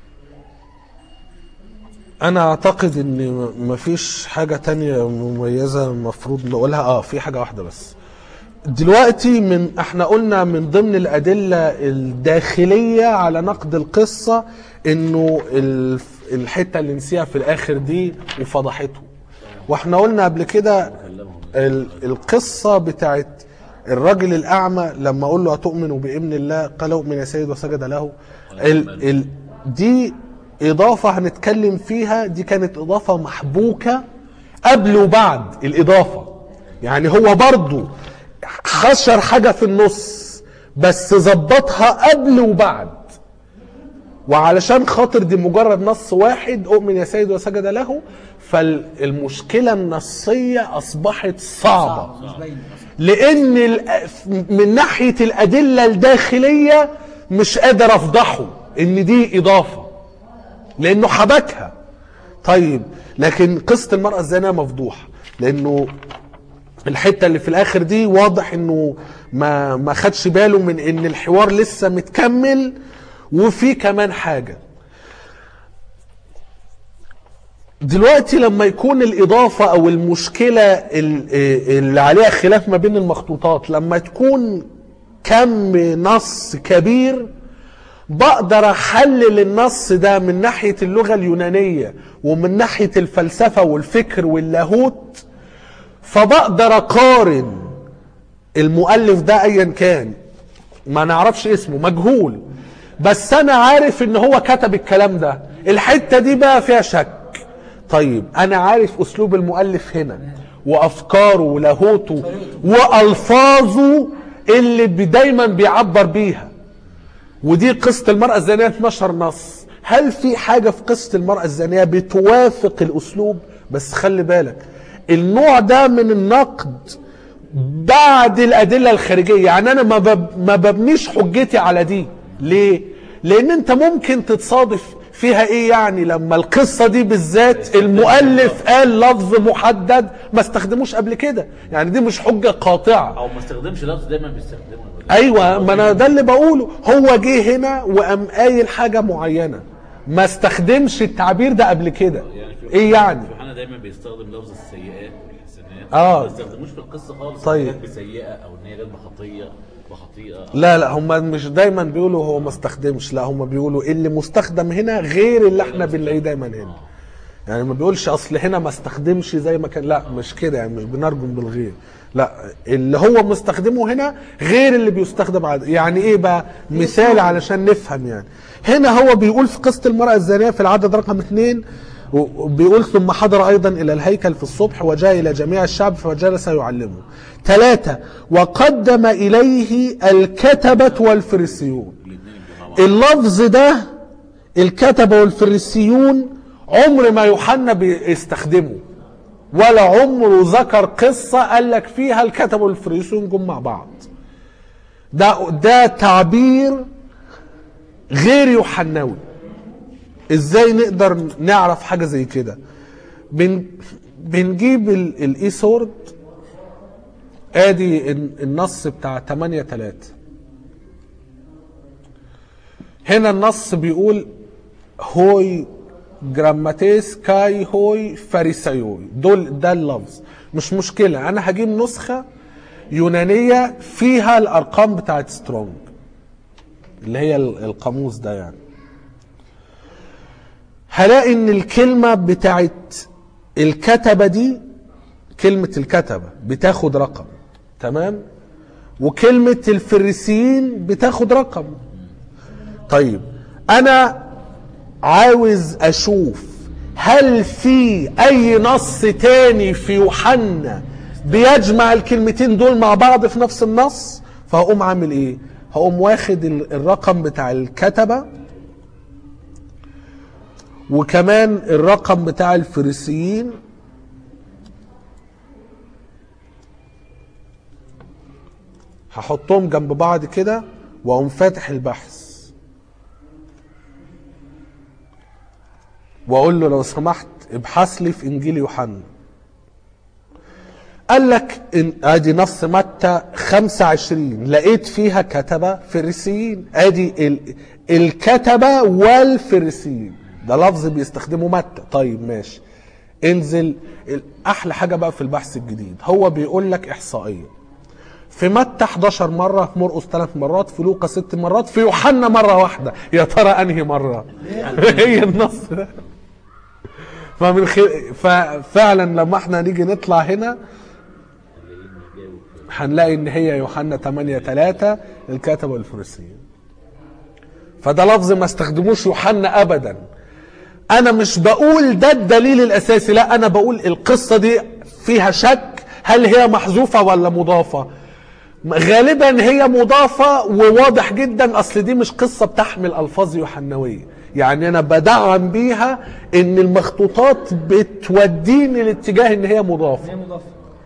انا اعتقد ان م- مفيش حاجه تانية مميزه المفروض نقولها اه في حاجه واحده بس دلوقتي من احنا قلنا من ضمن الادله الداخليه على نقد القصه انه الف- الحته اللي نسيها في الاخر دي وفضحته واحنا قلنا قبل كده ال- القصه بتاعت الراجل الاعمى لما اقول له اتؤمن بابن الله قال اؤمن يا سيد وسجد له ال ال دي اضافه هنتكلم فيها دي كانت اضافه محبوكه قبل وبعد الاضافه يعني هو برضو حشر حاجه في النص بس ظبطها قبل وبعد وعلشان خاطر دي مجرد نص واحد اؤمن يا سيد وسجد له فالمشكله النصيه اصبحت صعبه مش باين لان ال- من ناحيه الادله الداخليه مش قادر افضحه ان دي اضافه لانه حبكها طيب لكن قصه المراه الزانيه مفضوحه لانه الحته اللي في الاخر دي واضح انه ما ما خدش باله من ان الحوار لسه متكمل وفي كمان حاجه دلوقتي لما يكون الإضافة أو المشكلة ال- اللي عليها خلاف ما بين المخطوطات لما تكون كم نص كبير بقدر أحلل النص ده من ناحية اللغة اليونانية ومن ناحية الفلسفة والفكر واللاهوت فبقدر أقارن المؤلف ده أيا كان ما نعرفش اسمه مجهول بس انا عارف ان هو كتب الكلام ده الحته دي بقى فيها شك طيب انا عارف اسلوب المؤلف هنا وافكاره ولاهوته والفاظه اللي بي- دايما بيعبر بيها ودي قصه المراه الزانيه 12 نص هل في حاجه في قصه المراه الزانيه بتوافق الاسلوب بس خلي بالك النوع ده من النقد بعد الادله الخارجيه يعني انا ما بب ما ببنيش حجتي على دي ليه لان انت ممكن تتصادف فيها ايه يعني لما القصه دي بالذات المؤلف قال لفظ محدد ما استخدموش قبل كده يعني دي مش حجه قاطعه او ما استخدمش لفظ دايما بيستخدمه ايوه ما انا ده اللي بقوله هو جه هنا وقام قايل حاجه معينه ما استخدمش التعبير ده قبل كده يعني في ايه يعني يوحنا دايما بيستخدم لفظ السيئات والحسنات آه. ما استخدموش في القصه خالص طيب. إن هي جت بسيئه او ان هي جت بخطيه بخطيئه لا لا هم مش دايما بيقولوا هو ما استخدمش لا هم بيقولوا اللي مستخدم هنا غير اللي احنا بنلاقيه دايما هنا يعني ما بيقولش اصل هنا ما استخدمش زي ما كان لا مش كده يعني مش بنرجم بالغير لا اللي هو مستخدمه هنا غير اللي بيستخدم عاد يعني ايه بقى مثال علشان نفهم يعني هنا هو بيقول في قصة المرأة الزانية في العدد رقم اثنين وبيقول ثم حضر ايضا الى الهيكل في الصبح وجاء الى جميع الشعب فجلس يعلمه ثلاثة وقدم اليه الكتبة والفريسيون اللفظ ده الكتبة والفريسيون عمر ما يوحنا بيستخدمه ولا عمره ذكر قصة قال لك فيها الكتبة والفريسيون جم مع بعض ده ده تعبير غير يوحناوي ازاي نقدر نعرف حاجة زي كده بن بنجيب ال- الاي سورد ادي الن- النص بتاع 8 3 هنا النص بيقول هوي جراماتيس كاي هوي فاريسيوي دول ده اللفظ مش مشكلة أنا هجيب نسخة يونانية فيها الأرقام بتاعت سترونج اللي هي ال- القاموس ده يعني هلاقي ان الكلمة بتاعت الكتبة دي كلمة الكتبة بتاخد رقم تمام وكلمة الفريسيين بتاخد رقم طيب انا عاوز اشوف هل في اي نص تاني في يوحنا بيجمع الكلمتين دول مع بعض في نفس النص فهقوم عامل ايه هقوم واخد ال- الرقم بتاع الكتبة وكمان الرقم بتاع الفريسيين هحطهم جنب بعض كده واقوم فاتح البحث واقول له لو سمحت ابحث لي في انجيل يوحنا قال لك إن ادي نص متى 25 لقيت فيها كتبه فريسيين ادي ال... الكتبه والفريسيين ده لفظ بيستخدمه متى طيب ماشي انزل ال- احلى حاجه بقى في البحث الجديد هو بيقول لك احصائيه في متى 11 مرة في مرقس ثلاث مرات في لوقا ست مرات في يوحنا مرة واحدة يا ترى أنهي مرة هي النص ده فمن خير ففعلا لما احنا نيجي نطلع هنا هنلاقي ان هي يوحنا 8 3 الكتبة والفريسيين فده لفظ ما استخدموش يوحنا ابدا انا مش بقول ده الدليل الاساسي لا انا بقول القصة دي فيها شك هل هي محذوفة ولا مضافة غالبا هي مضافة وواضح جدا اصل دي مش قصة بتحمل الفاظ يوحنوية يعني انا بدعم بيها ان المخطوطات بتوديني لاتجاه ان هي مضافة هي مضافه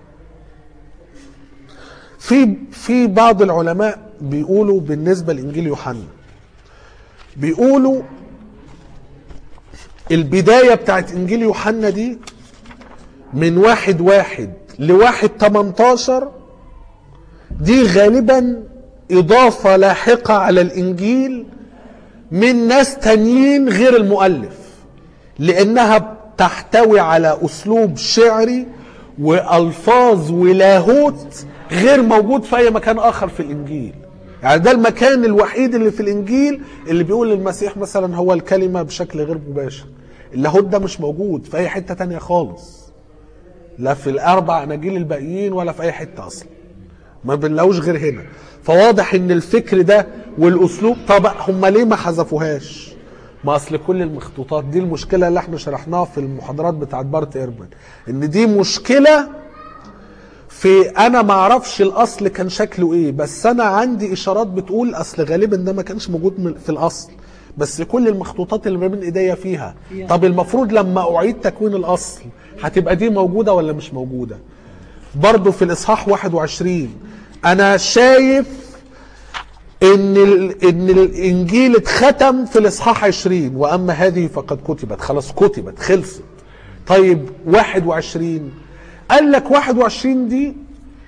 في في بعض العلماء بيقولوا بالنسبه لانجيل يوحنا بيقولوا البدايه بتاعت انجيل يوحنا دي من واحد واحد لواحد 18 دي غالبا اضافه لاحقه على الانجيل من ناس تانيين غير المؤلف لانها تحتوي على اسلوب شعري والفاظ ولاهوت غير موجود في اي مكان اخر في الانجيل يعني ده المكان الوحيد اللي في الانجيل اللي بيقول المسيح مثلا هو الكلمه بشكل غير مباشر اللاهوت ده مش موجود في اي حته تانية خالص لا في الاربع اناجيل الباقيين ولا في اي حته اصلا ما بنلاقوش غير هنا فواضح ان الفكر ده والاسلوب طب هم ليه ما حذفوهاش ما اصل كل المخطوطات دي المشكله اللي احنا شرحناها في المحاضرات بتاعت بارت ايرمان ان دي مشكله في انا ما اعرفش الاصل كان شكله ايه بس انا عندي اشارات بتقول اصل غالبا ده ما كانش موجود من- في الاصل بس كل المخطوطات اللي ما بين ايديا فيها طب المفروض لما اعيد تكوين الاصل هتبقى دي موجوده ولا مش موجوده برضو في الاصحاح 21 انا شايف ان ال... ان الانجيل اتختم في الاصحاح 20 واما هذه فقد كتبت خلاص كتبت خلصت طيب 21 قال لك 21 دي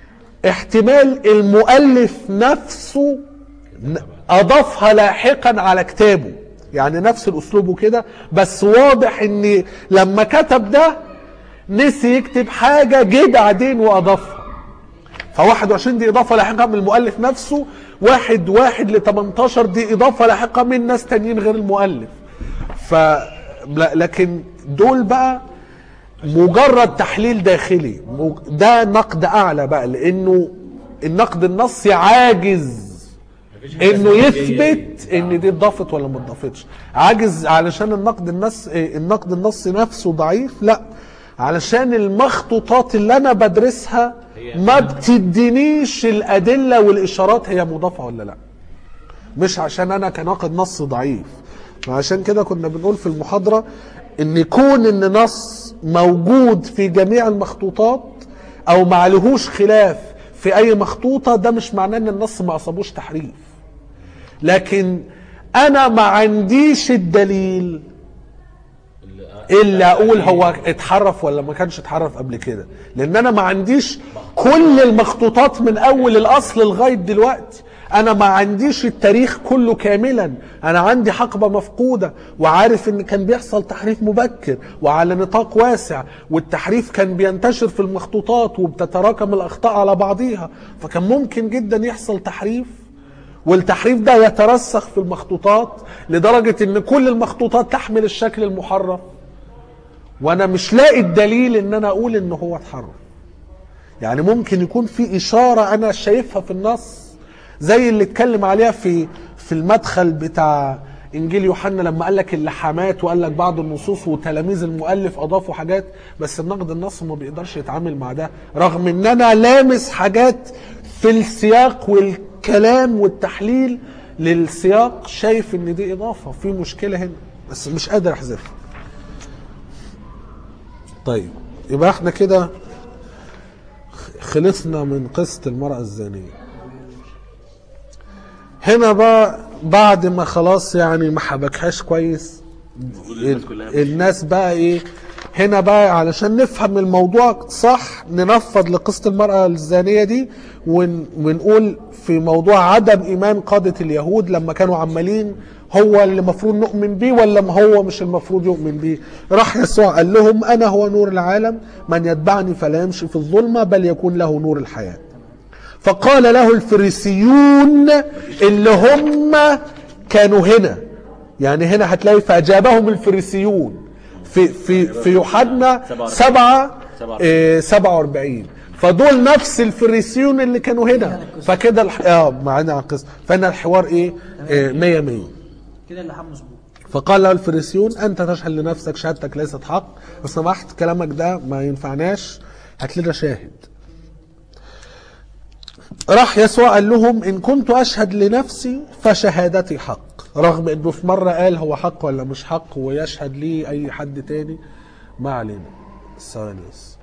احتمال المؤلف نفسه ن- اضافها لاحقا على كتابه يعني نفس الاسلوب وكده بس واضح ان لما كتب ده نسي يكتب حاجه جه بعدين واضافها ف 21 دي اضافه لاحقه من المؤلف نفسه واحد واحد ل 18 دي اضافه لاحقه من ناس تانيين غير المؤلف ف لا- لكن دول بقى مجرد تحليل داخلي مج- ده نقد اعلى بقى لانه النقد النصي عاجز انه يثبت ان دي اتضافت ولا ما اتضافتش عاجز علشان النقد النص النقد النصي نفسه ضعيف لا علشان المخطوطات اللي انا بدرسها ما بتدينيش الادله والاشارات هي مضافه ولا لا مش عشان انا كناقد نص ضعيف فعشان كده كنا بنقول في المحاضره ان كون ان نص موجود في جميع المخطوطات او ما عليهوش خلاف في اي مخطوطه ده مش معناه ان النص ما اصابوش تحريف لكن انا ما عنديش الدليل الا اقول هو اتحرف ولا ما كانش اتحرف قبل كده لان انا ما عنديش كل المخطوطات من اول الاصل لغايه دلوقتي انا ما عنديش التاريخ كله كاملا انا عندي حقبه مفقوده وعارف ان كان بيحصل تحريف مبكر وعلى نطاق واسع والتحريف كان بينتشر في المخطوطات وبتتراكم الاخطاء على بعضيها فكان ممكن جدا يحصل تحريف والتحريف ده يترسخ في المخطوطات لدرجه ان كل المخطوطات تحمل الشكل المحرف وانا مش لاقي الدليل ان انا اقول ان هو اتحرف يعني ممكن يكون في اشاره انا شايفها في النص زي اللي اتكلم عليها في في المدخل بتاع انجيل يوحنا لما قال لك اللحامات وقال لك بعض النصوص وتلاميذ المؤلف اضافوا حاجات بس النقد النص ما بيقدرش يتعامل مع ده رغم ان انا لامس حاجات في السياق والكلام والتحليل للسياق شايف ان دي اضافه في مشكله هنا بس مش قادر احذفها طيب يبقى احنا كده خلصنا من قصة المرأة الزانية هنا بقى بعد ما خلاص يعني ما حبكهاش كويس الناس كلها ال- الناس بقى ايه هنا بقى علشان نفهم الموضوع صح ننفض لقصة المرأة الزانية دي ون ونقول في موضوع عدم إيمان قادة اليهود لما كانوا عمالين هو اللي المفروض نؤمن بيه ولا ما هو مش المفروض يؤمن بيه راح يسوع قال لهم أنا هو نور العالم من يتبعني فلا يمشي في الظلمة بل يكون له نور الحياة فقال له الفريسيون اللي هم كانوا هنا يعني هنا هتلاقي فأجابهم الفريسيون في في في يوحنا 7 47 فدول نفس الفريسيون اللي كانوا هنا فكده الح... اه معانا على القصه فهنا الحوار ايه 100 100 كده اللي حمس مظبوط فقال له الفريسيون انت تشهد لنفسك شهادتك ليست حق لو سمحت كلامك ده ما ينفعناش هات لنا شاهد راح يسوع قال لهم ان كنت اشهد لنفسي فشهادتي حق رغم انه في مره قال هو حق ولا مش حق ويشهد لي اي حد تاني ما علينا ثواني بس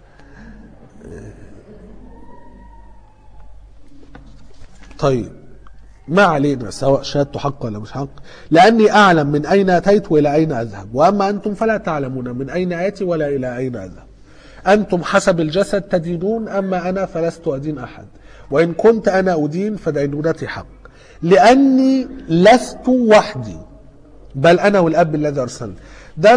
طيب ما علينا سواء شهادته حق ولا مش حق لأني أعلم من أين أتيت وإلى أين أذهب وأما أنتم فلا تعلمون من أين آتي ولا إلى أين أذهب أنتم حسب الجسد تدينون أما أنا فلست أدين أحد وإن كنت أنا أدين فدينونتي حق لأني لست وحدي بل أنا والأب الذي أرسلني ده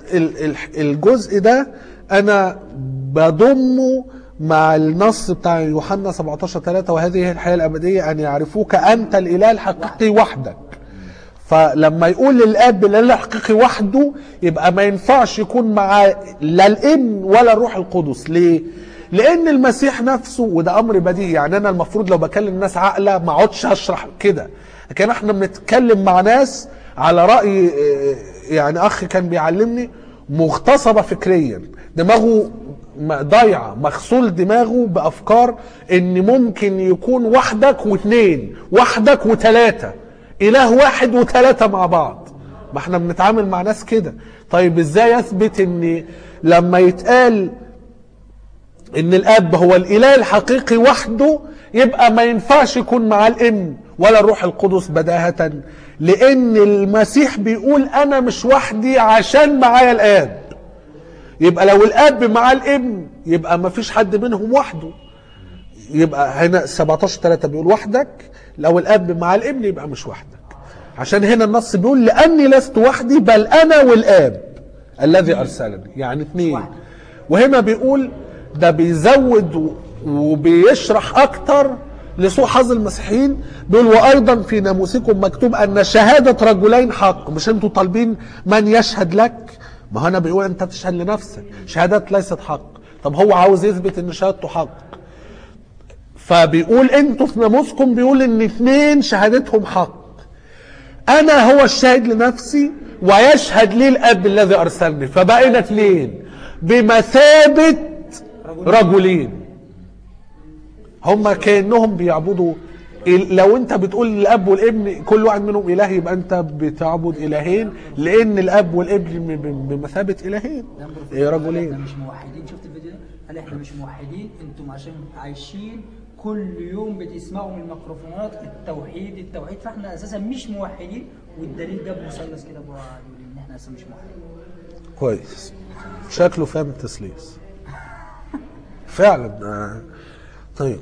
ال- ال- الجزء ده انا بضمه مع النص بتاع يوحنا 17 3 وهذه هي الحياه الابديه ان يعرفوك انت الاله الحقيقي وحدك فلما يقول للاب الاله الحقيقي وحده يبقى ما ينفعش يكون معاه لا الابن ولا الروح القدس ليه؟ لان المسيح نفسه وده امر بديهي يعني انا المفروض لو بكلم ناس عاقله ما اقعدش اشرح كده لكن احنا بنتكلم مع ناس على راي آه، يعني اخ كان بيعلمني مغتصبه فكريا دماغه م- ضايعه مغسول دماغه بافكار ان ممكن يكون وحدك واثنين وحدك وثلاثه اله واحد وثلاثه مع بعض ما احنا بنتعامل مع ناس كده طيب ازاي يثبت ان لما يتقال ان الاب هو الاله الحقيقي وحده يبقى ما ينفعش يكون معاه الابن ولا الروح القدس بداهة لان المسيح بيقول انا مش وحدي عشان معايا الاب يبقى لو الاب معاه الابن يبقى ما فيش حد منهم وحده يبقى هنا 17 3 بيقول وحدك لو الاب مع الابن يبقى مش وحدك عشان هنا النص بيقول لاني لست وحدي بل انا والاب الذي ارسلني يعني اثنين وهنا بيقول ده بيزود و- وبيشرح اكتر لسوء حظ المسيحيين بيقول وايضا في ناموسكم مكتوب ان شهاده رجلين حق مش انتوا طالبين من يشهد لك ما هنا بيقول انت تشهد لنفسك شهادات ليست حق طب هو عاوز يثبت ان شهادته حق فبيقول انتوا في ناموسكم بيقول ان اثنين شهادتهم حق انا هو الشاهد لنفسي ويشهد لي الاب الذي ارسلني فبقينا اثنين بمثابه رجلين هم كانهم بيعبدوا ال- لو انت بتقول الاب والابن كل واحد منهم اله يبقى انت بتعبد الهين لان الاب والابن ب- ب- بمثابه الهين إيه احنا رجلين مش موحدين شفت الفيديو ده؟ قال احنا مش موحدين انتم عشان عايشين كل يوم بتسمعوا من الميكروفونات التوحيد التوحيد فاحنا اساسا مش موحدين والدليل جاب مثلث كده ابو عادل ان احنا اساسا مش موحدين كويس شكله فاهم التسليس فعلا آه. طيب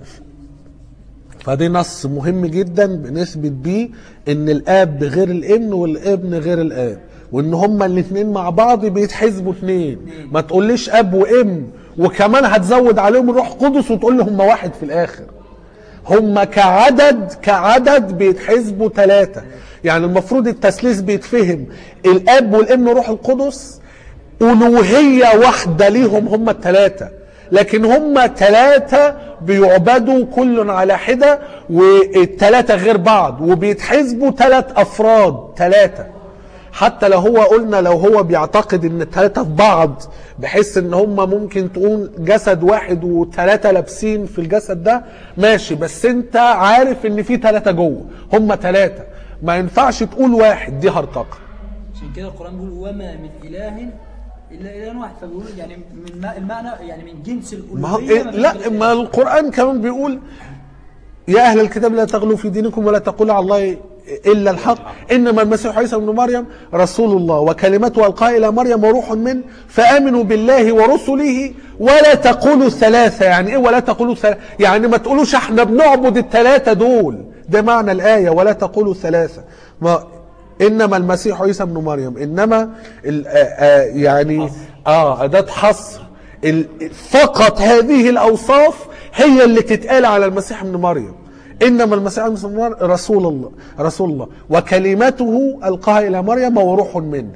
فدي نص مهم جدا بنثبت بيه ان الاب غير الابن والابن غير الاب وان هما الاثنين مع بعض بيتحسبوا اثنين ما تقوليش اب وام وكمان هتزود عليهم الروح القدس وتقول لي هما واحد في الاخر هم كعدد كعدد بيتحسبوا ثلاثة يعني المفروض التثليث بيتفهم الاب والابن والروح القدس ألوهية واحدة ليهم هم الثلاثة لكن هم ثلاثة بيعبدوا كل على حدة والثلاثة غير بعض وبيتحسبوا ثلاث أفراد ثلاثة حتى لو هو قلنا لو هو بيعتقد ان الثلاثة في بعض بحيث ان هم ممكن تقول جسد واحد وثلاثة لابسين في الجسد ده ماشي بس انت عارف ان في ثلاثة جوه هم ثلاثة ما ينفعش تقول واحد دي هرطقة عشان كده القران بيقول وما من اله الا اله واحد فبيقول يعني من ما- المعنى يعني من جنس ما هو الالوهيه إيه ما فيش لا غير ما الإله. القرآن كمان بيقول يا أهل الكتاب لا تغلوا في دينكم ولا تقولوا على الله إلا الحق إنما المسيح عيسى ابن مريم رسول الله وكلمته ألقاها إلى مريم وروح منه فآمنوا بالله ورسله ولا تقولوا ثلاثة يعني إيه ولا تقولوا ثلاثة يعني ما تقولوش إحنا بنعبد الثلاثة دول ده معنى الآية ولا تقولوا ثلاثة ما إنما المسيح عيسى ابن مريم إنما ال- آه، آه، يعني آه أداة حصر ال- فقط هذه الاوصاف هي اللي تتقال على المسيح ابن مريم انما المسيح ابن مريم رسول الله رسول الله وكلمته القاها الى مريم وروح منه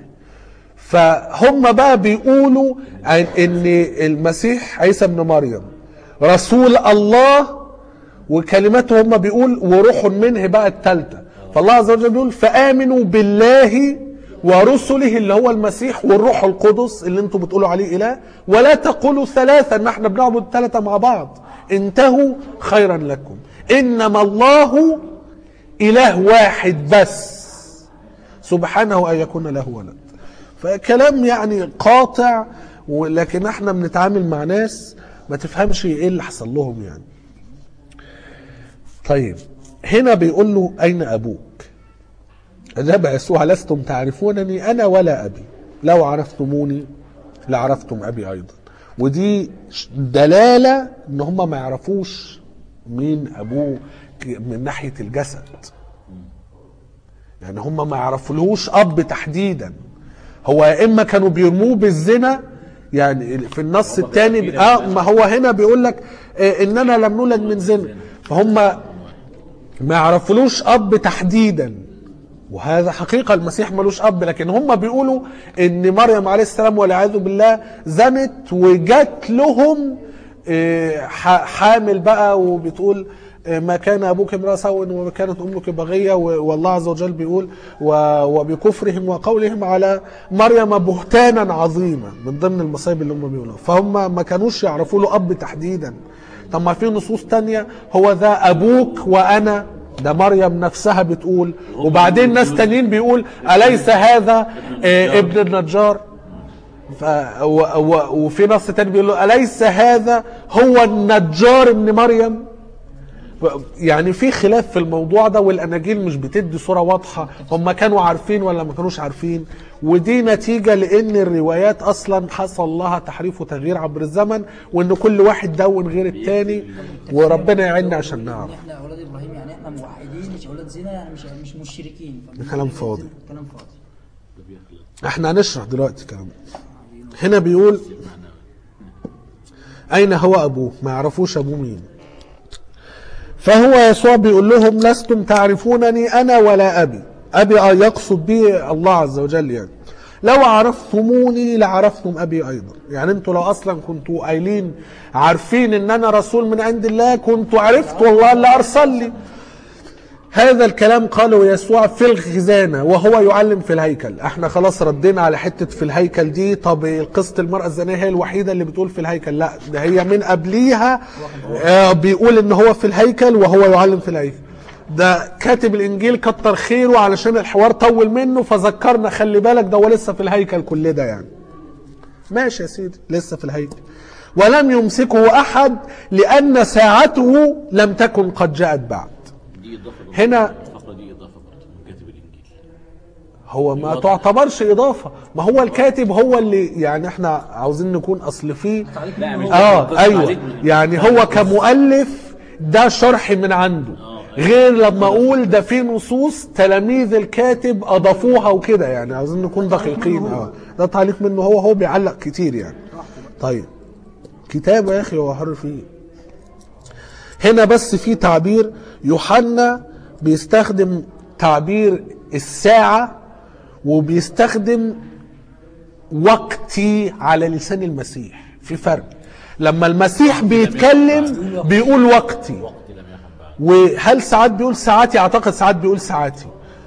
فهم بقى بيقولوا عن ان المسيح عيسى ابن مريم رسول الله وكلمته هم بيقول وروح منه بقى الثالثه فالله عز وجل بيقول فامنوا بالله ورسله اللي هو المسيح والروح القدس اللي انتم بتقولوا عليه اله ولا تقولوا ثلاثه ان احنا بنعبد ثلاثه مع بعض انتهوا خيرا لكم انما الله اله واحد بس سبحانه ان يكون له ولد فكلام يعني قاطع ولكن احنا بنتعامل مع ناس ما تفهمش ايه اللي حصل لهم يعني طيب هنا بيقول له اين ابوك اجاب يسوع لستم تعرفونني انا ولا ابي لو عرفتموني لعرفتم ابي ايضا ودي دلاله ان هم ما يعرفوش مين ابوه من ناحيه الجسد يعني هم ما يعرفلهوش اب تحديدا هو يا اما كانوا بيرموه بالزنا يعني في النص هم الثاني بيحكي اه لنا. ما هو هنا بيقول لك آه اننا لم نولد من زنا فهم ما يعرفلوش اب تحديدا وهذا حقيقة المسيح ملوش أب لكن هم بيقولوا إن مريم عليه السلام والعياذ بالله زنت وجات لهم آه، ح- حامل بقى وبتقول آه، ما كان أبوك امرأة سوء وما كانت أمك بغية و- والله عز وجل بيقول و- وبكفرهم وقولهم على مريم بهتانا عظيما من ضمن المصايب اللي هم بيقولوها فهم ما كانوش يعرفوا له أب تحديدا طب ما في نصوص تانية هو ذا أبوك وأنا ده مريم نفسها بتقول وبعدين ناس تانيين بيقول أليس هذا آه، ابن النجار ف و و وفي نص تاني بيقول له أليس هذا هو النجار ابن مريم يعني في خلاف في الموضوع ده والاناجيل مش بتدي صوره واضحه هم كانوا عارفين ولا ما كانوش عارفين ودي نتيجه لان الروايات اصلا حصل لها تحريف وتغيير عبر الزمن وان كل واحد دون غير التاني وربنا يعيننا عشان نعرف ان احنا اولاد ابراهيم يعني احنا موحدين مش اولاد زنا يعني مش مش مشركين ده كلام فاضي. كلام فاضي احنا هنشرح دلوقتي كلام هنا بيقول اين هو ابوه ما يعرفوش ابوه مين فهو يسوع بيقول لهم لستم تعرفونني انا ولا ابي ابي آه يقصد به الله عز وجل يعني لو عرفتموني لعرفتم ابي ايضا يعني انتوا لو اصلا كنتوا قايلين عارفين ان انا رسول من عند الله كنتوا عرفتوا الله اللي ارسل لي هذا الكلام قاله يسوع في الخزانة وهو يعلم في الهيكل احنا خلاص ردينا على حتة في الهيكل دي طب قصة المرأة الزانية هي الوحيدة اللي بتقول في الهيكل لا ده هي من قبليها آه بيقول ان هو في الهيكل وهو يعلم في الهيكل ده كاتب الانجيل كتر خيره علشان الحوار طول منه فذكرنا خلي بالك ده هو لسه في الهيكل كل ده يعني ماشي يا سيدي لسه في الهيكل ولم يمسكه احد لان ساعته لم تكن قد جاءت بعد دي اضافه هنا الفقره دي اضافه برضه من كاتب الانجيل هو ما تعتبرش اضافه ما هو الكاتب هو اللي يعني احنا عاوزين نكون اصل فيه لا مش اه قصة ايوه عليك. يعني هو كمؤلف ده شرح من عنده غير لما اقول ده في نصوص تلاميذ الكاتب اضافوها وكده يعني عاوزين نكون دقيقين اه ده تعليق منه هو هو بيعلق كتير يعني طيب كتاب يا اخي هو حر فيه هنا بس في تعبير يوحنا بيستخدم تعبير الساعة وبيستخدم وقتي على لسان المسيح في فرق لما المسيح بيتكلم بيقول وقتي وقت لم يحن بعد وهل ساعات بيقول ساعاتي اعتقد ساعات بيقول ساعاتي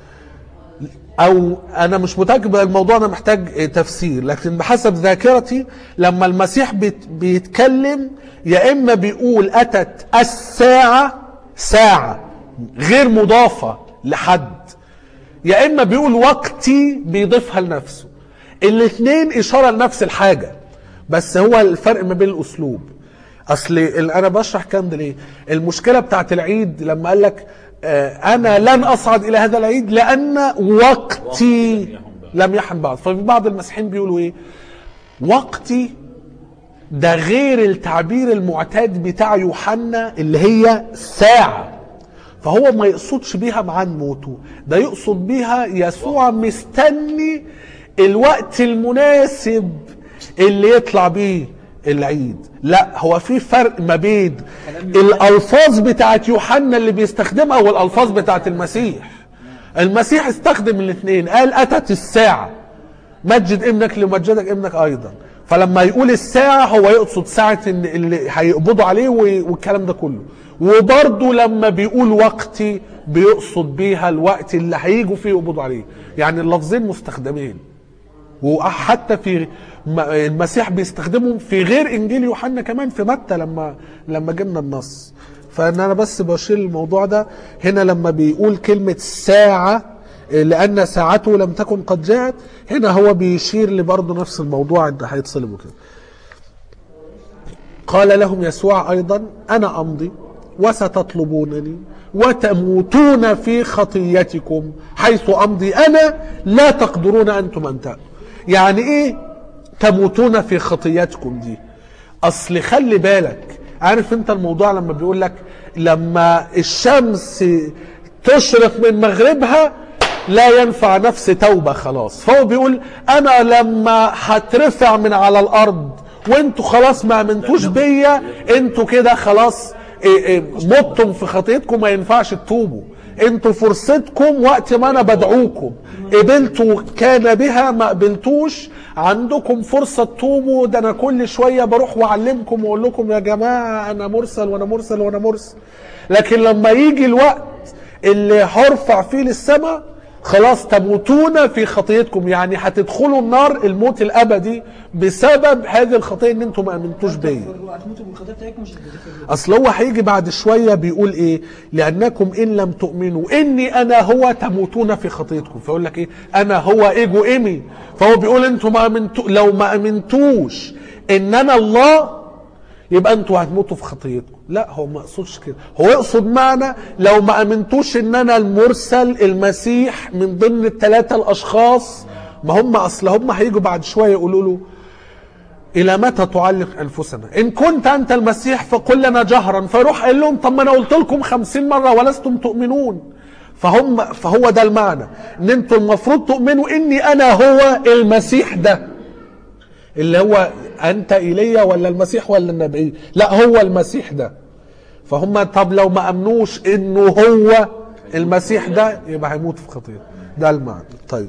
او انا مش متاكد الموضوع ده محتاج تفسير لكن بحسب ذاكرتي لما المسيح بيت بيتكلم يا اما بيقول اتت الساعه ساعه غير مضافه لحد يا اما بيقول وقتي بيضيفها لنفسه الاثنين اشاره لنفس الحاجه بس هو الفرق ما بين الاسلوب اصل ال- انا بشرح كام ده ليه المشكله بتاعت العيد لما قال لك آه، انا لن اصعد الى هذا العيد لان وقتي لم يحن بعد ففي بعض المسيحيين بيقولوا ايه وقتي ده غير التعبير المعتاد بتاع يوحنا اللي هي ساعه فهو ما يقصدش بيها معان موته ده يقصد بيها يسوع مستني الوقت المناسب اللي يطلع بيه العيد لا هو في فرق ما بين الالفاظ بتاعت يوحنا اللي بيستخدمها والالفاظ بتاعت المسيح المسيح استخدم الاثنين قال اتت الساعه مجد ابنك لمجدك ابنك ايضا فلما يقول الساعة هو يقصد ساعة إن اللي هيقبضوا عليه و- والكلام ده كله وبرضه لما بيقول وقتي بيقصد بيها الوقت اللي هيجوا فيه يقبضوا عليه يعني اللفظين مستخدمين وحتى في م- المسيح بيستخدمهم في غير انجيل يوحنا كمان في متى لما لما جبنا النص فان انا بس بشير الموضوع ده هنا لما بيقول كلمه ساعه لان ساعته لم تكن قد جاءت هنا هو بيشير لبرضه نفس الموضوع ان هيتصلبوا كده قال لهم يسوع ايضا انا امضي وستطلبونني وتموتون في خطيتكم حيث امضي انا لا تقدرون انتم ان تأتوا يعني ايه تموتون في خطيتكم دي اصل خلي بالك عارف انت الموضوع لما بيقول لك لما الشمس تشرق من مغربها لا ينفع نفس توبة خلاص فهو بيقول انا لما هترفع من على الارض وانتوا خلاص ما امنتوش بيا انتوا كده خلاص إيه إيه متم في خطيتكم ما ينفعش تتوبوا انتوا فرصتكم وقت ما انا بدعوكم قبلتوا كان بها ما قبلتوش عندكم فرصة تتوبوا ده انا كل شوية بروح واعلمكم واقول لكم يا جماعة انا مرسل وانا مرسل وانا مرسل لكن لما يجي الوقت اللي هرفع فيه للسماء خلاص تموتون في خطيتكم يعني هتدخلوا النار الموت الابدي بسبب هذه الخطيه ان انتم ما امنتوش بيا هتموتوا بالخطيه بتاعتكم مش هتغفر اصل هو هيجي بعد شويه بيقول ايه لانكم ان لم تؤمنوا اني انا هو تموتون في خطيتكم فيقول لك ايه انا هو ايجو ايمي فهو بيقول انتم ما امنتو لو ما امنتوش ان انا الله يبقى انتوا هتموتوا في خطيتكم لا هو ما يقصدش كده هو يقصد معنى لو ما امنتوش ان انا المرسل المسيح من ضمن الثلاثه الاشخاص ما هم اصل هم هيجوا بعد شويه يقولوا له الى متى تعلق انفسنا ان كنت انت المسيح فقل لنا جهرا فيروح قال لهم طب ما انا قلت لكم خمسين مره ولستم تؤمنون فهم فهو ده المعنى ان انتوا المفروض تؤمنوا اني انا هو المسيح ده اللي هو انت ايليا ولا المسيح ولا النبي لا هو المسيح ده فهم طب لو ما امنوش انه هو المسيح ده يبقى هيموت في خطيئته ده المعنى طيب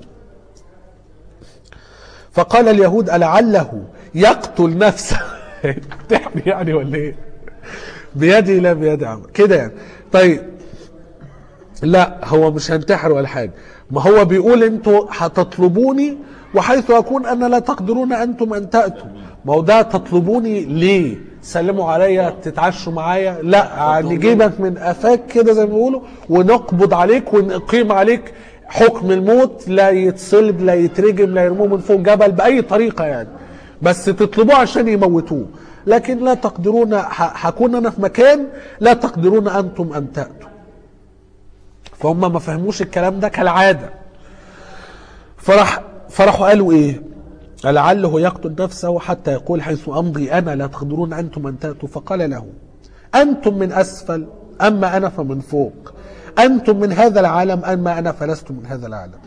فقال اليهود ألعله يقتل نفسه تحمي يعني ولا ايه بيدي لا بيد عمل كده يعني طيب لا هو مش هنتحر ولا حاجه ما هو بيقول انتوا هتطلبوني وحيث اكون انا لا تقدرون انتم ان تاتوا ما هو ده تطلبوني ليه سلموا عليا تتعشوا معايا لا نجيبك من قفاك كده زي ما بيقولوا ونقبض عليك ونقيم عليك حكم الموت لا يتصلب لا يترجم لا يرموه من فوق جبل باي طريقه يعني بس تطلبوه عشان يموتوه لكن لا تقدرون ه- هكون انا في مكان لا تقدرون انتم ان تاتوا فهم ما فهموش الكلام ده كالعاده فرح فرحوا قالوا ايه لعله يقتل نفسه حتى يقول حيث امضي انا لا تقدرون انتم ان تاتوا فقال له انتم من اسفل اما انا فمن فوق انتم من هذا العالم اما انا فلست من هذا العالم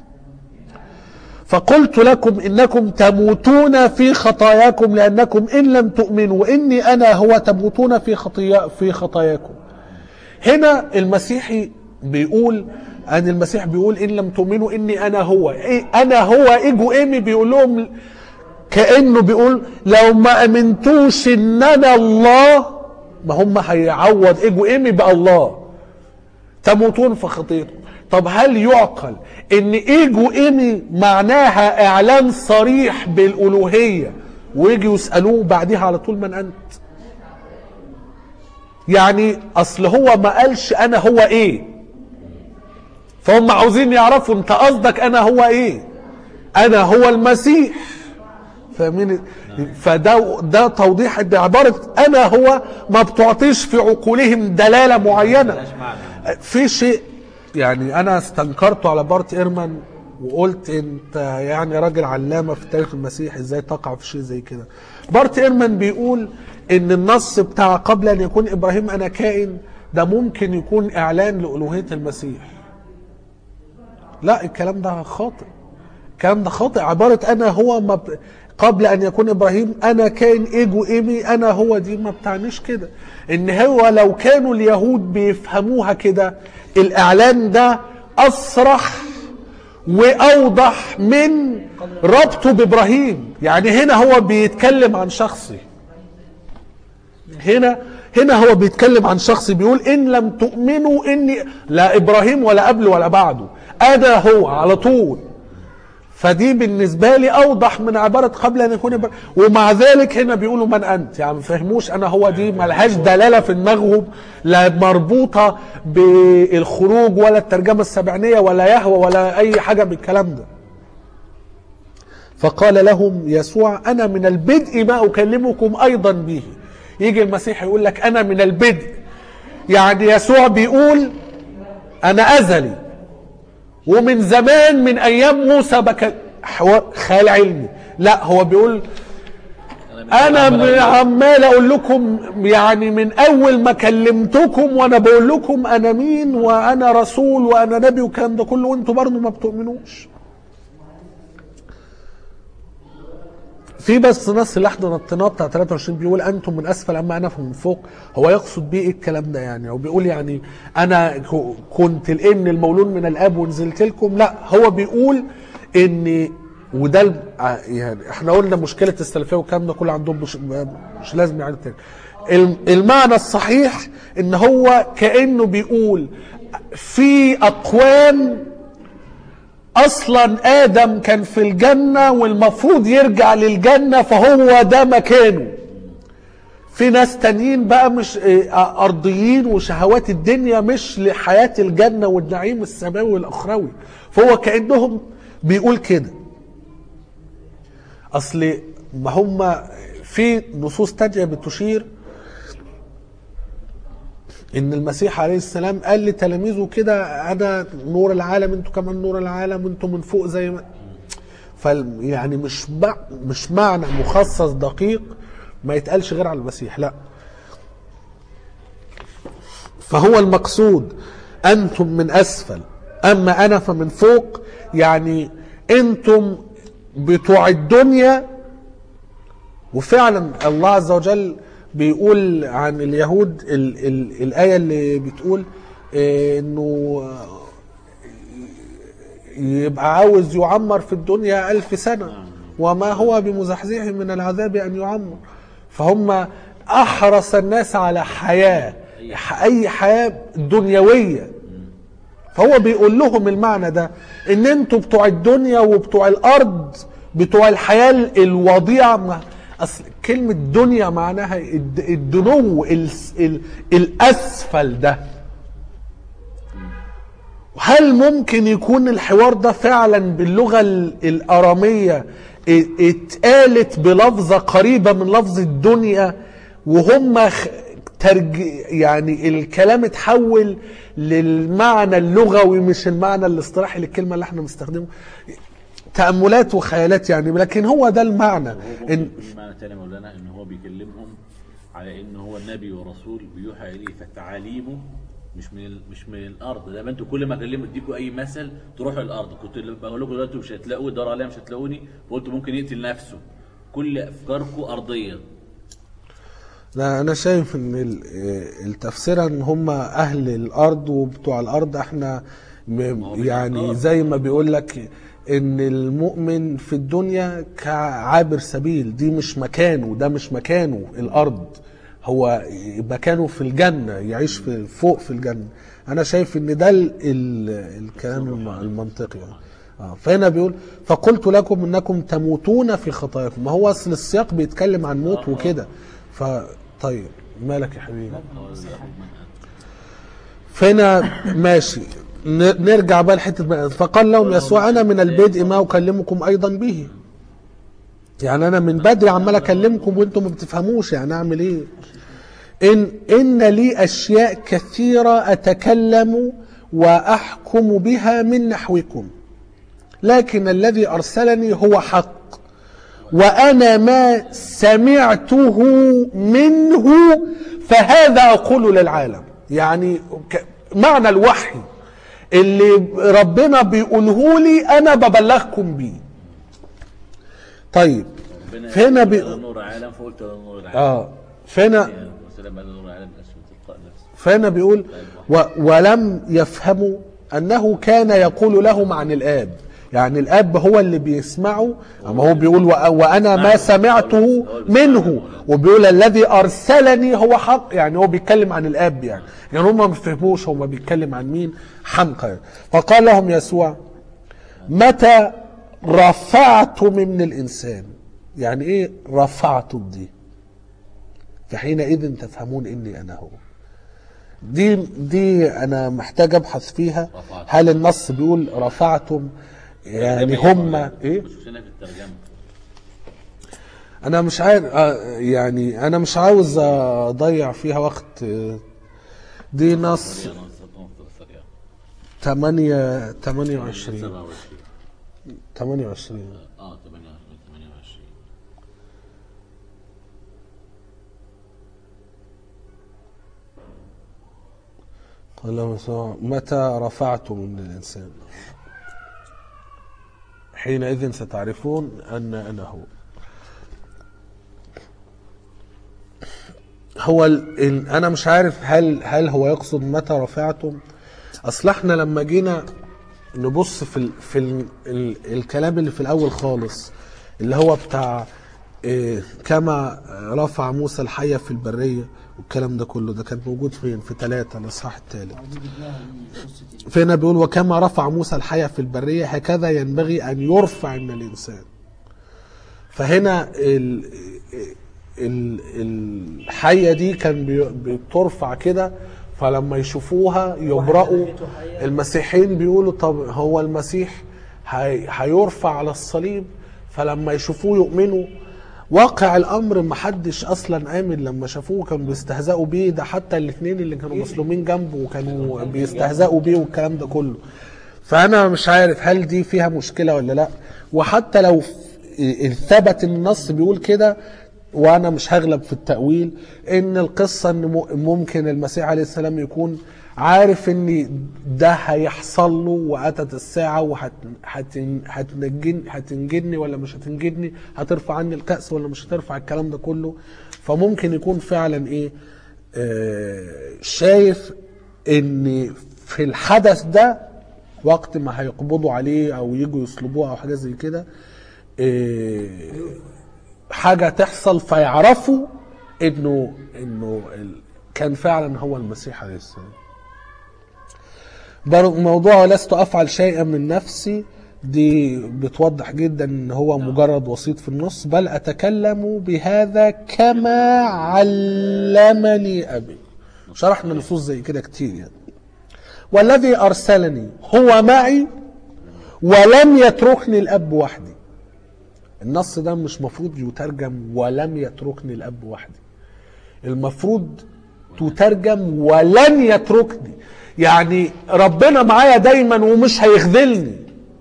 فقلت لكم انكم تموتون في خطاياكم لانكم ان لم تؤمنوا اني انا هو تموتون في خطايا في خطاياكم هنا المسيحي بيقول ان المسيح بيقول ان لم تؤمنوا اني انا هو إيه انا هو ايجو ايمي بيقول لهم كانه بيقول لو ما امنتوش ان انا الله ما هم هيعوض ايجو ايمي بالله تموتون في خطيئتكم طب هل يعقل ان ايجو ايمي معناها اعلان صريح بالالوهيه ويجي يسالوه بعديها على طول من انت يعني اصل هو ما قالش انا هو ايه فهم عاوزين يعرفوا انت قصدك انا هو ايه انا هو المسيح فاهمين فده ده توضيح ان عباره انا هو ما بتعطيش في عقولهم دلاله معينه ملهاش معنى في شيء يعني انا استنكرته على بارت ايرمان وقلت انت يعني راجل علامه في التاريخ المسيحي ازاي تقع في شيء زي كده بارت ايرمان بيقول ان النص بتاع قبل ان يكون ابراهيم انا كائن ده ممكن يكون اعلان لالوهيه المسيح لا الكلام ده خاطئ الكلام ده خاطئ عباره انا هو ما ب... قبل ان يكون ابراهيم انا كائن ايجو ايمي انا هو دي ما بتعنيش كده ان هو لو كانوا اليهود بيفهموها كده الاعلان ده اصرح واوضح من ربطه بابراهيم يعني هنا هو بيتكلم عن شخصي هنا هنا هو بيتكلم عن شخص بيقول ان لم تؤمنوا اني لا ابراهيم ولا قبله ولا بعده انا هو على طول فدي بالنسبة لي أوضح من عبارة قبل أن يكون إبراهيم ومع ذلك هنا بيقولوا من أنت يعني ما فهموش أنا هو دي ملهاش دلالة في دماغهم لا مربوطة بالخروج ولا الترجمة السبعينية ولا يهوى ولا أي حاجة بالكلام ده فقال لهم يسوع أنا من البدء ما أكلمكم أيضا به يجي المسيح يقول لك أنا من البدء يعني يسوع بيقول أنا أزلي ومن زمان من ايام موسى بك حوار خيال علمي لا هو بيقول انا م- عمال اقول لكم يعني من اول ما كلمتكم وانا بقول لكم انا مين وانا رسول وانا نبي والكلام ده كله وانتوا برضه ما بتؤمنوش في بس نص اللي احنا نطيناه بتاع 23 بيقول انتم من اسفل اما انا من فوق هو يقصد بيه ايه الكلام ده يعني هو بيقول يعني انا ك- كنت الابن المولود من الاب ونزلت لكم لا هو بيقول ان وده الم- ع- يعني احنا قلنا مشكله السلفيه والكلام ده كله عندهم مش, مش لازم يعني تاني الم- المعنى الصحيح ان هو كانه بيقول في اقوام اصلا ادم كان في الجنه والمفروض يرجع للجنه فهو ده مكانه في ناس تانيين بقى مش آه، ارضيين وشهوات الدنيا مش لحياه الجنه والنعيم السماوي والاخروي فهو كانهم بيقول كده اصل ما هم في نصوص تانية بتشير ان المسيح عليه السلام قال لتلاميذه كده انا نور العالم انتوا كمان نور العالم انتوا من فوق زي ما ف يعني مش مع مش معنى مخصص دقيق ما يتقالش غير على المسيح لا فهو المقصود انتم من اسفل اما انا فمن فوق يعني انتم بتوع الدنيا وفعلا الله عز وجل بيقول عن اليهود ال ال الآية اللي بتقول آه، انه آه، يبقى عاوز يعمر في الدنيا ألف سنة وما هو بمزحزحه من العذاب أن يعمر فهم أحرص الناس على حياة أي حياة دنيوية فهو بيقول لهم المعنى ده ان انتوا بتوع الدنيا وبتوع الارض بتوع الحياه الوضيعه ما- اصل كلمه دنيا معناها الد- الدنو ال- ال- الاسفل ده هل ممكن يكون الحوار ده فعلا باللغه ال- الاراميه ا- اتقالت بلفظه قريبه من لفظ الدنيا وهم خ- ترج يعني الكلام اتحول للمعنى اللغوي مش المعنى الاصطلاحي للكلمه اللي احنا بنستخدمه تاملات وخيالات يعني لكن هو ده المعنى هو إن ممكن في معنى تاني يا مولانا ان هو بيكلمهم على ان هو نبي ورسول بيوحى اليه فتعاليمه مش من ال... مش من الارض زي ما انتوا كل ما اكلمكم اديكوا اي مثل تروحوا الارض كنت اللي بقول لكم دلوقتي مش هتلاقوه دور عليها مش هتلاقوني فقلت ممكن يقتل نفسه كل افكاركم ارضيه لا انا شايف ان ال- التفسير ان هم اهل الارض وبتوع الارض احنا م- يعني زي ما بيقول لك ان المؤمن في الدنيا كعابر سبيل دي مش مكانه ده مش مكانه الارض هو مكانه في الجنه يعيش في فوق في الجنه انا شايف ان ده ال ال الكلام الم- المنطقي يعني. آه، فهنا بيقول فقلت لكم انكم تموتون في خطاياكم ما هو اصل السياق بيتكلم عن موت وكده فطيب مالك يا حبيبي فهنا ماشي ن- نرجع بقى لحته بقى. فقال لهم يسوع انا من البدء ما اكلمكم ايضا به يعني انا من بدري عمال اكلمكم وانتم ما بتفهموش يعني اعمل ايه ان ان لي اشياء كثيره اتكلم واحكم بها من نحوكم لكن الذي ارسلني هو حق وانا ما سمعته منه فهذا اقول للعالم يعني ك- معنى الوحي اللي ربنا بيقوله لي انا ببلغكم بيه طيب ربنا فهنا قال بي... نور عالم فقلت له نور العالم اه فهنا وسلم على نور العالم بس من تلقاء نفسه فهنا بيقول و ولم يفهموا انه كان يقول لهم عن الاب يعني الاب هو اللي بيسمعه اما هو بيقول وأ- وانا ما سمعته منه وبيقول الذي ارسلني هو حق يعني هو بيتكلم عن الاب يعني يعني هم ما فهموش هو بيتكلم عن مين حمقى يعني. فقال لهم يسوع متى رفعتم من الانسان يعني ايه رفعتم دي فحينئذ تفهمون اني انا هو دي دي انا محتاج ابحث فيها هل النص بيقول رفعتم يعني هم ايه بس مش هنا في الترجمه انا مش عارف آه، يعني انا مش عاوز اضيع فيها وقت آه، دي نص سريع نص سريع 8 28 27 28 اه 28 28 قال له يسوع متى رفعتم من الإنسان حينئذ ستعرفون أن أنا هو هو ال... ال... انا مش عارف هل هل هو يقصد متى رفعتم اصل احنا لما جينا نبص في ال... في ال... ال... الكلام اللي في الاول خالص اللي هو بتاع إيه كما رفع موسى الحية في البرية والكلام ده كله ده كان موجود فين في ثلاثة الاصحاح الثالث دي جبناها دي قصه ايه فهنا بيقول وكما رفع موسى الحية في البرية هكذا ينبغي أن يرفع من الإنسان فهنا ال ال الحية دي كان بي- بترفع كده فلما يشوفوها يبرأوا المسيحيين بيقولوا طب هو المسيح هي- هيرفع على الصليب فلما يشوفوه يؤمنوا واقع الامر ما حدش اصلا امن لما شافوه كانوا بيستهزئوا بيه ده حتى الاثنين اللي كانوا مظلومين جنبه وكانوا بيستهزئوا بيه والكلام ده كله فانا مش عارف هل دي فيها مشكله ولا لا وحتى لو ف- ثبت ان النص بيقول كده وانا مش هغلب في التاويل ان القصه ان م- ممكن المسيح عليه السلام يكون عارف ان ده هيحصل له واتت الساعه وهتنجني هتنجدني ولا مش هتنجدني هترفع عني الكاس ولا مش هترفع الكلام ده كله فممكن يكون فعلا ايه آه شايف ان في الحدث ده وقت ما هيقبضوا عليه او يجوا يصلبوه او حاجه زي كده إيه، حاجه تحصل فيعرفوا انه انه ال- كان فعلا هو المسيح عليه السلام بر- موضوع لست افعل شيئا من نفسي دي بتوضح جدا ان هو مجرد وسيط في النص بل اتكلم بهذا كما علمني ابي شرحنا نصوص زي كده كتير يعني والذي ارسلني هو معي ولم يتركني الاب وحدي النص ده مش مفروض يترجم ولم يتركني الاب وحدي المفروض تترجم ولن يتركني يعني ربنا معايا دايما ومش هيخذلني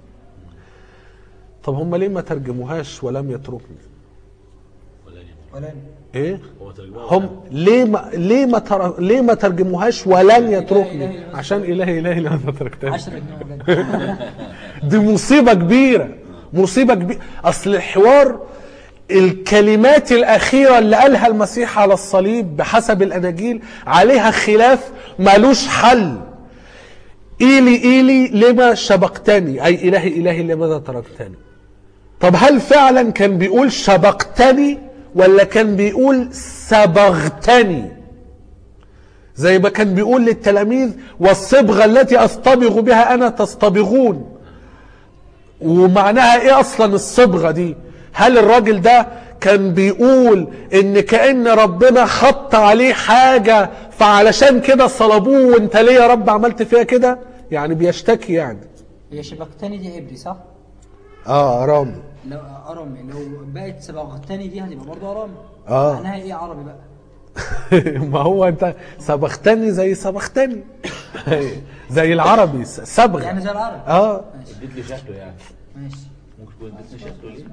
طب هم ليه ما ترجموهاش ولم يتركني ولا ينفع. ولا ايه هو ترجمها هم ليه ما ليه ما تر... ليه ما ترجموهاش ولن يتركني عشان الهي الهي لماذا تركتني 10 جنيه ولا دي مصيبة كبيرة مصيبة كبيرة أصل الحوار الكلمات الأخيرة اللي قالها المسيح على الصليب بحسب الأناجيل عليها خلاف مالوش حل إيلي إيلي لما شبقتني أي إلهي إلهي لماذا تركتني طب هل فعلا كان بيقول شبقتني ولا كان بيقول سبغتني زي ما كان بيقول للتلاميذ والصبغة التي أصطبغ بها أنا تصطبغون ومعناها ايه اصلا الصبغه دي هل الراجل ده كان بيقول ان كان ربنا خط عليه حاجه فعلشان كده صلبوه وانت ليه يا رب عملت فيها كده يعني بيشتكي يعني هي شبكتني دي عبري صح؟ اه رامي لو ارامي لو بقت سبغتني دي هتبقى برضه ارامي آه. معناها ايه عربي بقى؟ ما هو انت سبختني زي سبختني زي العربي س- صبغه يعني زي العربي اه ماشي اديت لي شكله يعني ماشي ممكن تكون اديتني شكله ليه؟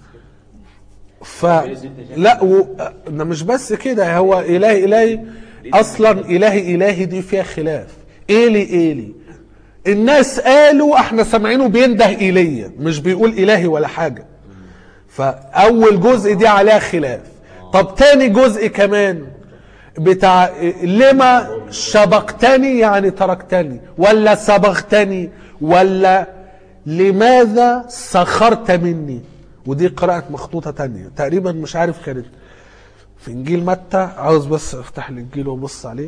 ف لا و... ده مش بس كده هو الهي الهي اصلا الهي الهي دي فيها خلاف ايلي ايلي الناس قالوا احنا سامعينه بينده ايليا مش بيقول الهي ولا حاجه فاول جزء دي عليها خلاف طب تاني جزء كمان بتاع لما شبقتني يعني تركتني ولا صبغتني ولا لماذا سخرت مني ودي قراءة مخطوطة تانية تقريبا مش عارف كانت في انجيل متى عاوز بس افتح الانجيل وابص عليه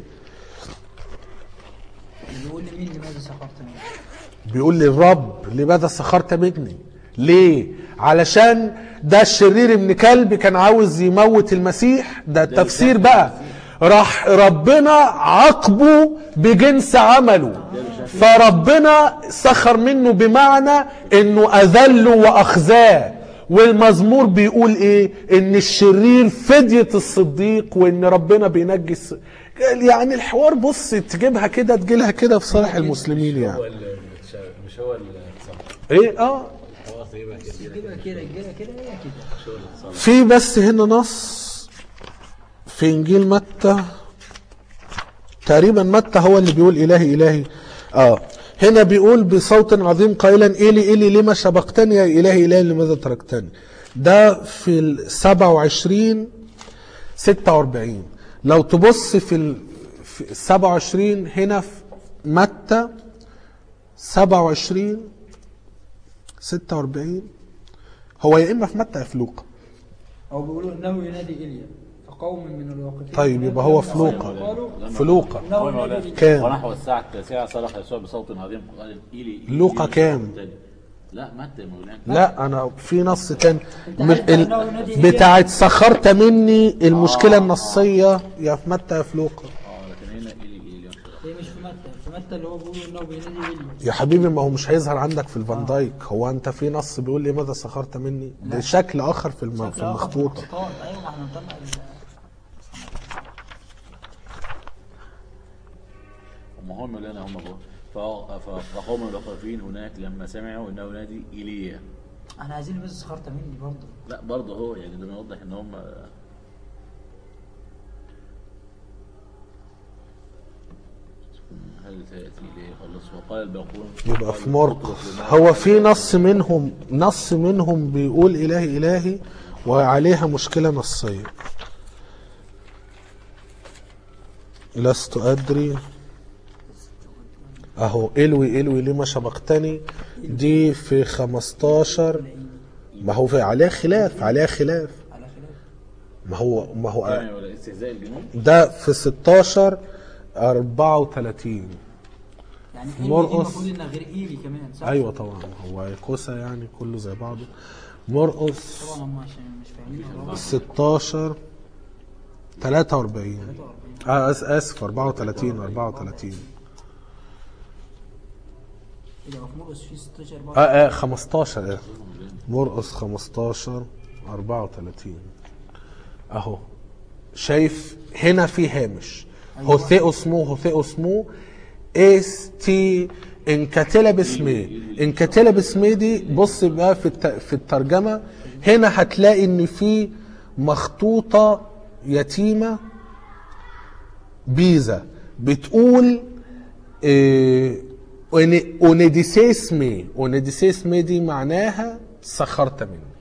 بيقول لي مين لماذا سخرت مني؟ بيقول لي الرب لماذا سخرت مني ليه علشان ده الشرير ابن كلب كان عاوز يموت المسيح ده التفسير بقى راح ربنا عاقبه بجنس عمله فربنا سخر منه بمعنى انه اذله واخزاه والمزمور بيقول ايه ان الشرير فدية الصديق وان ربنا بينجي الص... يعني الحوار بص تجيبها كده تجيلها كده في صالح المسلمين هو يعني اللي متش- مش هو اللي اتصل ايه اه هو اصلا يبقى كده كده كده كده كده هي كده مش هو اللي اتصل في بس هنا نص في انجيل متى تقريبا متى هو اللي بيقول الهي الهي اه هنا بيقول بصوت عظيم قائلا إلي إلي لما شبقتني يا إلهي إلهي لماذا تركتني ده في ال 27 46 لو تبص في ال في 27 هنا في متى 27 46 هو يا اما في متى يا في لوقا او بيقولوا انه ينادي ايليا فقوم من الواقفين طيب، يبقى هو في لوقا. قالوا في لوقا انه هو ينادي مولانا. إيليا. كام؟ ونحو الساعة التاسعة صرخ يسوع بصوت عظيم قال إيلي إيلي لوقا إيلي كام؟ تاني. لا متى يا مولانا لا انا في نص تاني من عارف ال... إنه ينادي إيليا؟ بتاعت سخرت مني المشكله النصيه يا في متى يا في لوقا اه لكن هنا إيلي إيلي مش عارف. هي مش في متى في متى اللي هو بيقولوا انه بينادي ايليا يا حبيبي ما هو مش هيظهر عندك في الفان دايك هو انت في نص بيقول لي ماذا سخرت مني ده شكل اخر في الم... في المخطوطه ايوه ما احنا نطلع ال- هم هم مولانا هم بقى. ف- ف- فقوم الواقفين هناك لما سمعوا انه ينادي ايليا احنا عايزين بس سخرت مني برضه لا برضه هو يعني ده بيوضح ان هم هل تأتي إليه خلص وقال الباقون يبقى في مرقس هو في نص منهم نص منهم بيقول الهي الهي وعليها مشكله نصيه لست ادري اهو الوي الوي لما شبقتني دي في 15 ما هو في عليها خلاف عليها خلاف على خلاف ما هو ما هو يعني ولا استهزاء الجنون ده في 16 34 يعني ايلي دي مرقس. المفروض انها غير ايلي كمان صح؟ ايوه طبعا هو كوسه يعني كله زي بعضه مرقس طبعا هم عشان مش فاهمين الموضوع. 16 43 آه آس- اسف 34 34 يبقى في مرقس في 16 اه برضه اه 15 اه مرقس 15 34 اهو شايف هنا في هامش هوثيوس مو هوثيوس مو اس تي ان كتلب اسمه ان كتلب اسمه دي بص بقى في الت- في الترجمه هنا هتلاقي ان في مخطوطه يتيمه بيزا بتقول إيه أون- اونيديسيسمي اونيديسيسمي دي معناها سخرت مني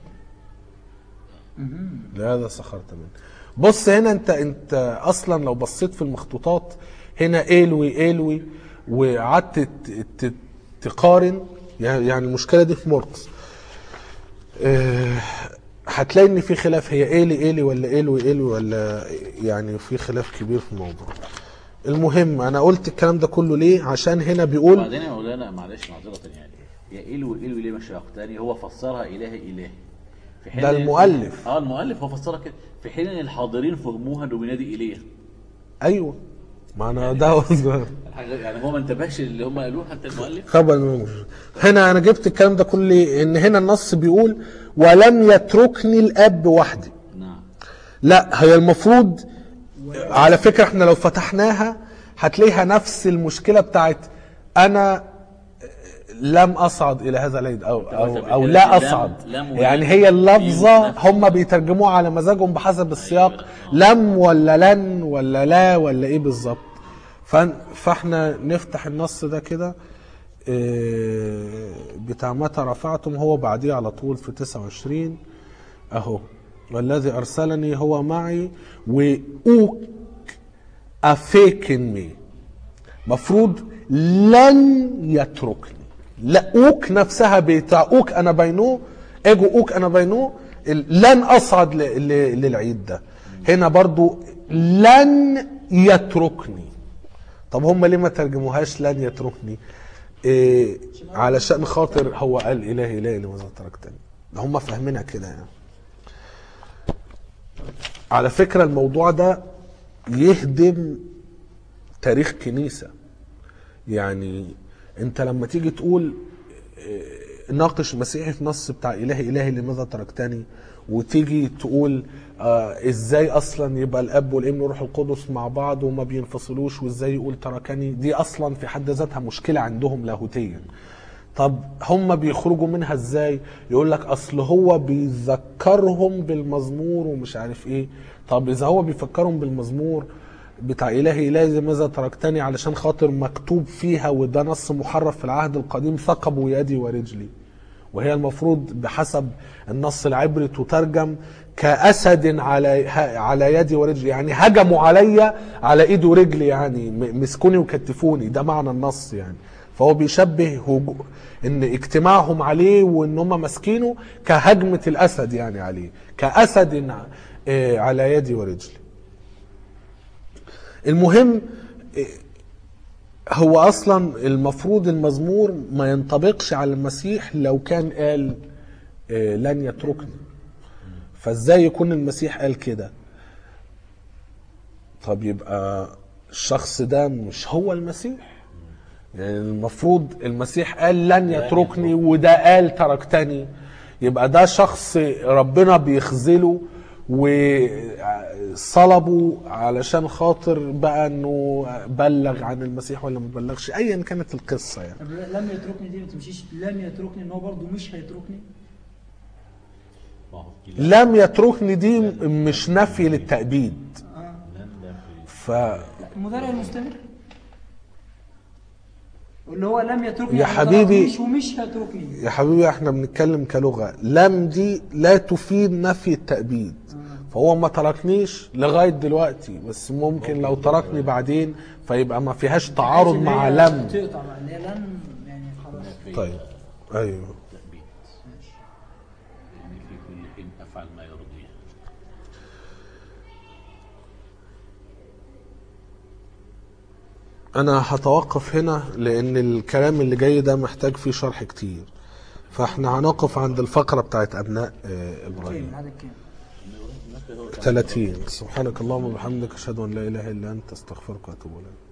لهذا سخرت مني بص هنا انت انت اصلا لو بصيت في المخطوطات هنا الوي الوي وقعدت ت- ت- تقارن يعني يعني المشكله دي في مرقس آه، هتلاقي ان في خلاف هي ايلي ايلي ولا ايلوي ايلوي ولا يعني في خلاف كبير في الموضوع المهم انا قلت الكلام ده كله ليه عشان هنا بيقول وبعدين يا مولانا معلش معذرة يعني يا إلو إلو ليه مش تاني هو فسرها إله إله في حين ده إن- المؤلف. اه المؤلف هو فسرها كده في حين ان الحاضرين فهموها انه بينادي ايليا ايوه ما انا ده قصدي. الحاجة- يعني هو ما انتبهش اللي هم قالوه حتى المؤلف خبر من- هنا انا جبت الكلام ده كله ليه؟ ان هنا النص بيقول ولم يتركني الاب وحدي نعم لا هي المفروض على فكره احنا لو فتحناها هتلاقيها نفس المشكله بتاعت انا لم اصعد الى هذا العيد او او, أو لا لم- اصعد لم يعني ولم هي اللفظه نفس- هم بيترجموها على مزاجهم بحسب السياق لم ولا لن ولا لا ولا ايه بالظبط فن- فاحنا نفتح النص ده كده إيه، بتاع متى رفعتم هو بعديه على طول في 29 اهو والذي ارسلني هو معي واوك افيكن مي مفروض لن يتركني لا اوك نفسها بتاع اوك انا بينو اجو اوك انا بينو ال- لن اصعد ل- ل- للعيد ده هنا برضو لن يتركني طب هم ليه ما ترجموهاش لن يتركني إيه علشان خاطر هو قال الهي الهي لماذا تركتني هم فاهمينها كده يعني على فكرة الموضوع ده يهدم تاريخ كنيسة يعني انت لما تيجي تقول اه، ناقش مسيحي في نص بتاع الهي الهي لماذا تركتني وتيجي تقول آه ازاي اصلا يبقى الاب والابن والروح القدس مع بعض وما بينفصلوش وازاي يقول تركني دي اصلا في حد ذاتها مشكله عندهم لاهوتيا طب هم بيخرجوا منها ازاي يقول لك اصل هو بيذكرهم بالمزمور ومش عارف ايه طب اذا هو بيفكرهم بالمزمور بتاع إلهي إلهي ماذا تركتني علشان خاطر مكتوب فيها وده نص محرف في العهد القديم ثقبوا يدي ورجلي وهي المفروض بحسب النص العبري تترجم كأسد على على يدي ورجلي يعني هجموا عليا على ايدي ورجلي يعني م- مسكوني وكتفوني ده معنى النص يعني فهو بيشبه هجو ان اجتماعهم عليه وان هم ماسكينه كهجمة الاسد يعني عليه كأسد ع- آه، على يدي ورجلي المهم آه، هو اصلا المفروض المزمور ما ينطبقش على المسيح لو كان قال آه، لن يتركني فازاي يكون المسيح قال كده طب يبقى الشخص ده مش هو المسيح يعني المفروض المسيح قال لن يتركني وده قال تركتني يبقى ده شخص ربنا بيخذله وصلبه علشان خاطر بقى انه بلغ عن المسيح ولا ما بلغش ايا كانت القصه يعني طب لم يتركني دي ما تمشيش لم يتركني ان هو برضه مش هيتركني ما هو كده. لم يتركني دي مش نفي للتأبيد لن ده في ف المضارع المستمر اللي هو لم يتركني يا يعني ما حبيبي. تركنيش ومش هيتركني يا حبيبي احنا بنتكلم كلغة لم دي لا تفيد نفي التأبيد فهو ما تركنيش لغاية دلوقتي بس ممكن لو تركني بعدين فيبقى ما فيهاش تعارض اللي مع هي لم تقطع بقى اللي هي لن يعني خلاص في طيب ايوه تأبيد إن في كل حين أفعل ما يرضيه انا هتوقف هنا لان الكلام اللي جاي ده محتاج فيه شرح كتير فاحنا هنقف عند الفقرة بتاعت ابناء آه، كام ابراهيم العدد كام 30 سبحانك اللهم وبحمدك اشهد ان لا اله الا انت استغفرك واتوب اليك